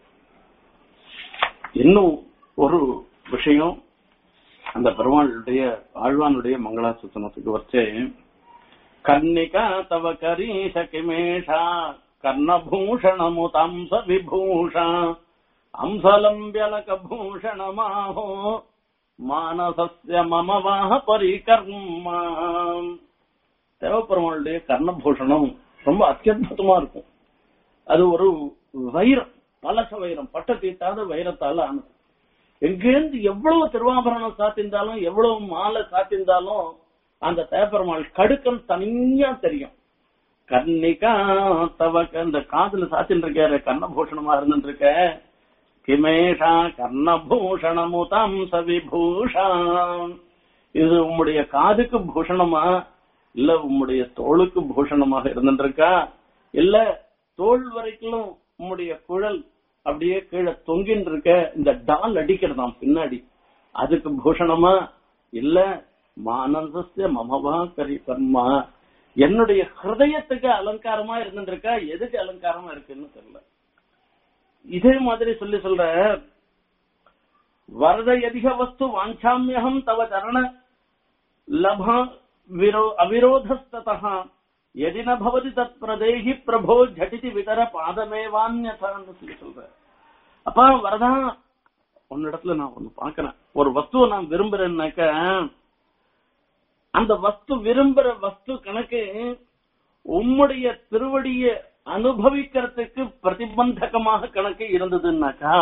இன்னும் ஒரு விஷயம் அந்த பெருமாளுடைய ஆழ்வானுடைய மங்களாசாசனத்துக்கு வச்சே கர்ணிகா தவ கரீஷ கிமேஷா கர்ணபூஷணமுதம்ச விபூஷா அம்சலம்பியலக பூஷணமாஹோ மானசஸ்ய மம வாஹ பரிகர்மா தேவப்பெருமாளுடைய கர்ணபூஷணம் ரொம்ப அத்தியுதமா இருக்கும் அது ஒரு வைரம் பலச வைரம் பட்ட தீட்டாத வைரத்தால ஆனது எங்கேருந்து எவ்வளவு திருவாபரணம் சாத்திருந்தாலும் எவ்வளவு மாலை சாத்திருந்தாலும் அந்த தேப்பெருமாள் கடுக்கம் தனியா தெரியும் கன்னிகா தவ அந்த காதுல சாத்தின்னு இருக்காரு கர்ணபூஷணமா இருந்துட்டு இருக்க கிமேஷா கர்ணபூஷணமுதம் சவிபூஷா இது உம்முடைய காதுக்கு பூஷணமா இல்ல உம்முடைய தோளுக்கு பூஷணமாக இருந்துட்டு இருக்கா இல்ல தோல் வரைக்கும் உம்முடைய குழல் அப்படியே கீழே தொங்கின்னு இருக்க இந்த டால் அடிக்கிறதாம் பின்னாடி அதுக்கு பூஷணமா இல்ல மானந்தஸ்ய மமவா கரி கர்மா என்னுடைய ஹிருதயத்துக்கு அலங்காரமா இருந்துட்டு இருக்கா எதுக்கு அலங்காரமா இருக்குன்னு தெரியல இதே மாதிரி சொல்லி சொல்ற வரத எதிக வஸ்து வாஞ்சாமியகம் தவ சரண லப விரோ அவிரோதஸ்ததா எதி ந பவதி தத் பிரதேகி பிரபோ ஜடிதி விதர பாதமேவான்யதான்னு சொல்லி சொல்ற அப்பா வரதா உன்னிடத்துல நான் ஒண்ணு பாக்குறேன் ஒரு வஸ்துவை நான் விரும்புறேன்னாக்க அந்த வஸ்து விரும்புற வஸ்து கணக்கு உம்முடைய திருவடிய அனுபவிக்கிறதுக்கு பிரதிபந்தகமாக கணக்கு இருந்ததுன்னாக்கா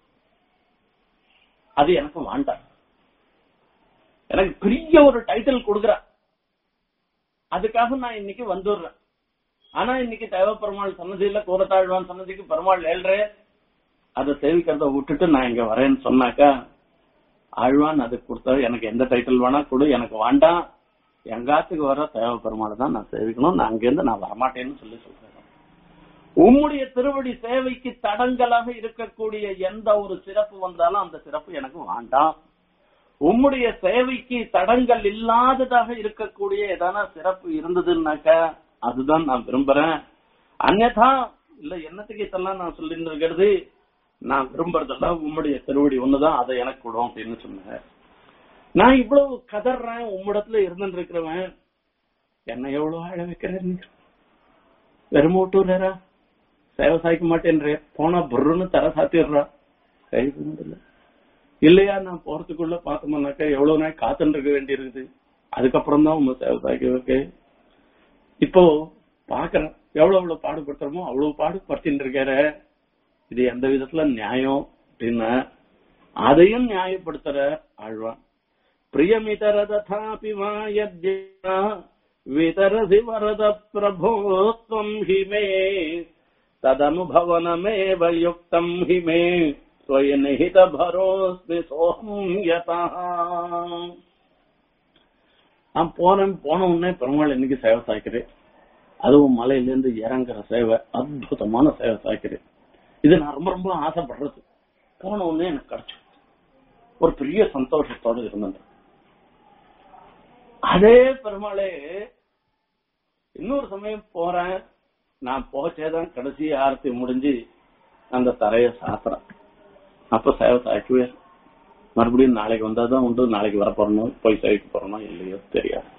அது எனக்கு வேண்டாம் எனக்கு பெரிய ஒரு டைட்டில் கொடுக்குற அதுக்காக நான் இன்னைக்கு வந்துடுறேன் ஆனா இன்னைக்கு தேவ பெருமாள் சன்னதியில கூரத்தாழ்வான் சன்னதிக்கு பெருமாள் ஏழ்றே அதை சேவிக்கிறத விட்டுட்டு நான் இங்க வரேன்னு சொன்னாக்கா ஆழ்வான் அது கொடுத்தா எனக்கு எந்த டைட்டில் வேணா கொடு எனக்கு வேண்டாம் எங்காத்துக்கு வர தேவ பெருமாள் தான் நான் சேவிக்கணும் நான் அங்கிருந்து நான் வரமாட்டேன்னு சொல்லி சொல்றேன் உம்முடைய திருவடி சேவைக்கு தடங்கலாக இருக்கக்கூடிய எந்த ஒரு சிறப்பு வந்தாலும் அந்த சிறப்பு எனக்கு வேண்டாம் உம்முடைய சேவைக்கு தடங்கள் இல்லாததாக இருக்கக்கூடிய ஏதான சிறப்பு இருந்ததுன்னாக்க அதுதான் நான் விரும்புறேன் அந்நதா இல்ல என்னத்துக்கு இதெல்லாம் நான் சொல்லிட்டு இருக்கிறது நான் விரும்புறதெல்லாம் உம்முடைய திருவடி ஒண்ணுதான் அதை எனக்கு கொடும் அப்படின்னு சொன்னேன் நான் இவ்வளவு கதறேன் உம்மிடத்துல இருந்துட்டு இருக்கிறவன் என்ன எவ்வளவு அழ வைக்கிறேன் வெறுமோட்டூரா சேவை சாய்க்க மாட்டேன்ற போனா புருன்னு தர சாத்திடுறா கை இல்ல இல்லையா நான் போறதுக்குள்ள பார்த்தோம்னாக்கா எவ்வளவு நாள் காத்துட்டு இருக்க வேண்டி இருக்குது அதுக்கப்புறம் தான் உங்க சேவை சாய்க்க வைக்க இப்போ பாக்குறேன் எவ்வளவு எவ்வளவு பாடுபடுத்துறோமோ அவ்வளவு பாடுபடுத்திட்டு இருக்காரு இது எந்த விதத்துல நியாயம் அப்படின்னா அதையும் நியாயப்படுத்துற ஆழ்வான் பிரியமிதர ததாபி வா யத்யா விதரசி வரத பிரபோத்வம் ஹி மே ததனுபவனமேவ யுக்தம் ஹி மே त्वयि निहित भरोस्मि सोहम यथा நான் போனேன் போன உடனே பெருமாள் இன்னைக்கு சேவை சாய்க்கிறேன் அதுவும் மலையிலேருந்து இறங்குற சேவை அற்புதமான சேவை சாய்க்கிறேன் இது நான் ரொம்ப ரொம்ப ஆசைப்படுறது போன உடனே எனக்கு கிடைச்சு ஒரு பெரிய சந்தோஷத்தோடு இருந்தது அதே பெருமாளே இன்னொரு சமயம் போறேன் நான் போச்சேதான் கடைசி ஆரத்தி முடிஞ்சு அந்த தரைய சாத்துறேன் அப்ப சேவை சாய்க்குவேன் மறுபடியும் நாளைக்கு வந்தாதான் உண்டு நாளைக்கு வர போறணும் போய் சேவைக்கு போறணும் இல்லையோ தெரியாது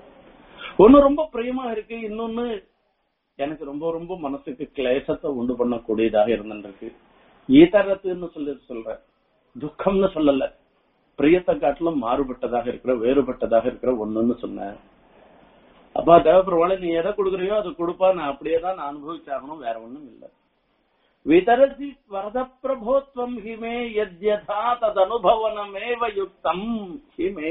ஒண்ணு ரொம்ப பிரியமா இருக்கு இன்னொன்னு எனக்கு ரொம்ப ரொம்ப மனசுக்கு கிளேசத்தை உண்டு பண்ணக்கூடியதாக இருந்துருக்கு ஈதரத்துன்னு சொல்லி சொல்றேன் துக்கம்னு சொல்லல பிரியத்தை காட்டிலும் மாறுபட்டதாக இருக்கிற வேறுபட்டதாக இருக்கிற ஒண்ணுன்னு சொன்னேன் அப்பா தேவப்பெருமாளை நீ எதை கொடுக்குறியோ அதை கொடுப்பா நான் அப்படியே தான் நான் அனுபவிச்சாகணும் வேற ஒண்ணும் இல்லை விதரசி வரத பிரபோத்வம் ஹிமே யத்யதா ததனுபவனமேவ யுக்தம் ஹிமே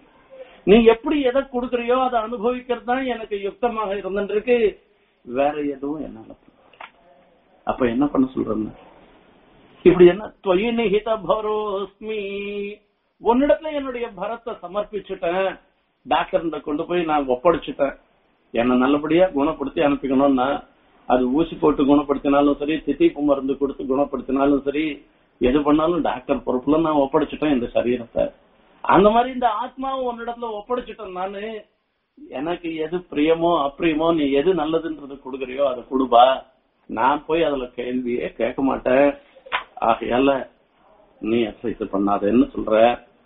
நீ எப்படி எதை கொடுக்கறியோ அதை அனுபவிக்கிறது தான் எனக்கு யுக்தமாக இருந்துருக்கு வேற எதுவும் என்னால பண்ண முடியாது. அப்ப என்ன பண்ண சொல்றேன்னு இப்படி என்ன தொய் நிகித பரோஸ்மி உன்னிடத்துல என்னுடைய பரத்தை சமர்ப்பிச்சுட்டேன் டாக்டர் கொண்டு போய் நான் ஒப்படைச்சிட்டேன் என்ன நல்லபடியா குணப்படுத்தி அனுப்பிக்கணும்னா அது ஊசி போட்டு குணப்படுத்தினாலும் சரி தித்திப்பு மருந்து கொடுத்து குணப்படுத்தினாலும் சரி எது பண்ணாலும் டாக்டர் பொறுப்புல நான் ஒப்படைச்சிட்டேன் இந்த சரீரத்தை அந்த மாதிரி இந்த ஆத்மாவும் உன்னிடத்துல ஒப்படைச்சிட்டேன் நானு எனக்கு எது பிரியமோ அப்பிரியமோ நீ எது நல்லதுன்றது கொடுக்குறியோ அதை கொடுப்பா நான் போய் அதுல கேள்வியே கேட்க மாட்டேன் ஆகையால நீ எக்ஸசைஸ் பண்ணாதேன்னு சொல்ற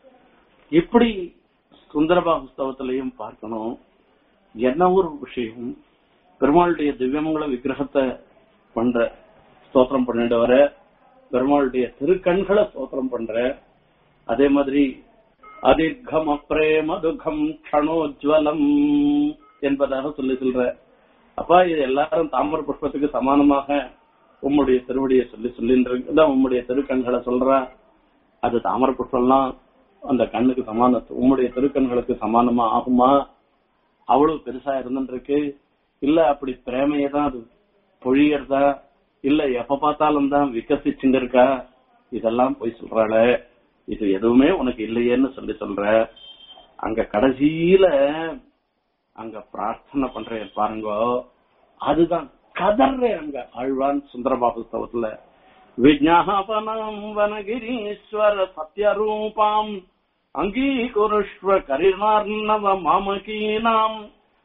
இப்படி சுந்தரபா புஸ்தகத்திலையும் பார்க்கணும் என்ன ஒரு விஷயம் பெருமாளுடைய திவ்யமங்கள விக்கிரகத்தை பண்ற ஸ்தோத்திரம் பண்ணிட்டு வர பெருமாளுடைய திருக்கண்களை ஸ்தோத்திரம் பண்ற அதே மாதிரி அதிர்கம் அப்ரேம துக்கம் க்ஷணோஜ்வலம் என்பதாக சொல்லி சொல்ற அப்பா இது எல்லாரும் தாமர புஷ்பத்துக்கு சமானமாக உம்முடைய திருவடியை சொல்லி சொல்லிட்டு உம்முடைய திருக்கண்களை சொல்றா அது தாமர புஷ்பம்லாம் அந்த கண்ணுக்கு சமான உம்முடைய திருக்கண்களுக்கு சமானமா ஆகுமா அவ்வளவு பெருசா இருந்துருக்கு இல்ல அப்படி பிரேமையை தான் அது பொழியறதா இல்ல எப்ப பார்த்தாலும் தான் விகசிச்சுங்க இருக்கா இதெல்லாம் போய் சொல்றாளே இது எதுவுமே உனக்கு இல்லையேன்னு சொல்லி சொல்ற அங்க கடைசியில அங்க பிரார்த்தனை பண்றேன் பாருங்க அதுதான் கதர்றேன் அங்க ஆழ்வான் சுந்தரபாபு ஸ்தவத்துல விஜாபனம் வனகிரீஸ்வர சத்யரூபாம் அங்கீகுருஷ்வ கரிணார்ணவ மாமகீனாம்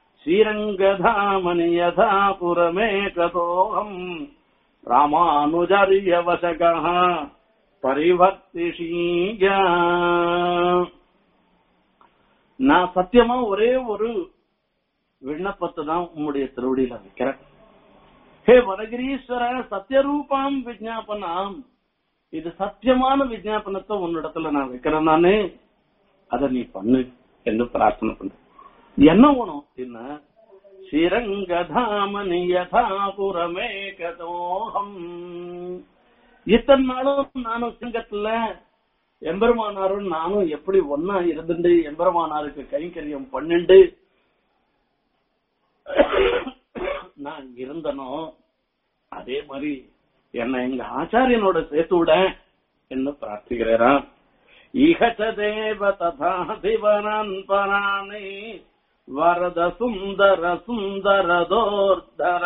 ஸ்ரீரங்கதாமணி யதா புரமே கதோகம் ராமானுஜரிய வசக பரிவர்த்திஷீய நான் சத்தியமா ஒரே ஒரு விண்ணப்பத்தை தான் உம்முடைய திருவடியில வைக்கிறேன் ஹே வனகிரீஸ்வர சத்தியரூபாம் விஜாபனாம் இது சத்தியமான விஜாபனத்தை உன்னிடத்துல நான் வைக்கிறேன் நானு அத நீ பண்ணு என்று பிரார்த்தனை பண்ற என்ன வேணும் அப்படின்னா ஸ்ரீரங்கதாமணி யதாபுரமே கதோகம் இத்தனை நாளும் நானும் சிங்கத்துல எம்பெருமானாரும் நானும் எப்படி ஒன்னா இருந்துட்டு எம்பெருமானாருக்கு கைங்கரியம் பண்ணிண்டு நான் இருந்தனோ அதே மாதிரி என்ன எங்க ஆச்சாரியனோட சேர்த்து விட என்று பிரார்த்திக்கிறேன் இகச்ச தேவ ததா திவனான் பராணி வரத சுந்தர சுந்தரதோர்தர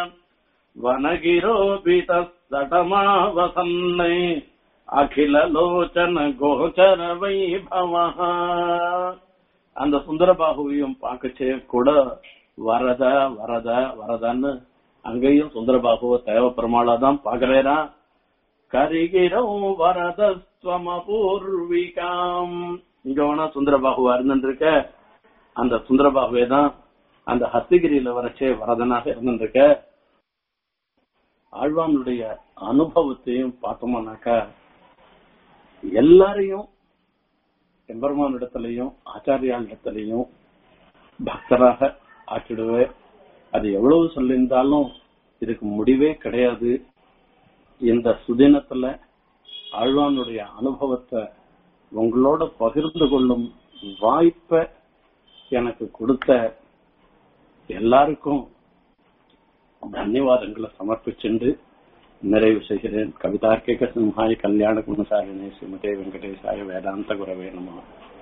வனகிரோபித சடமாவசன்னை அகில லோச்சன கோச்சர வைபவ அந்த சுந்தரபாகுவையும் பார்க்கச்சே கூட வரத வரத வரதன்னு அங்கேயும் சுந்தரபாகுவ தேவ பெருமாளா தான் பாக்குறேனா கரிகிரம் வரதஸ்வமபூர்விகாம் இங்க வேணா சுந்தரபாகுவா இருந்துருக்க அந்த சுந்தரபாகுவே தான் அந்த ஹஸ்தகிரியில வரச்சே வரதனாக இருந்துருக்க ஆழ்வானுடைய அனுபவத்தையும் பார்த்தோம்னாக்கா எல்லாரையும் எம்பெருமான் இடத்துலயும் ஆச்சாரியால் இடத்துலயும் பக்தராக ஆக்கிடுவே அது எவ்வளவு சொல்லியிருந்தாலும் இதுக்கு முடிவே கிடையாது இந்த சுதினத்துல ஆழ்வானுடைய அனுபவத்தை உங்களோட பகிர்ந்து கொள்ளும் வாய்ப்பை எனக்கு கொடுத்த எல்லாருக்கும் தன்யவாதங்களை சமர்ப்பிச்சென்று நிறைவு செய்கிறேன் கவிதார்க்கிக சிம்ஹாய கல்யாண குணசாலினே ஸ்ரீமதே வெங்கடேசாய வேதாந்த குரவே நம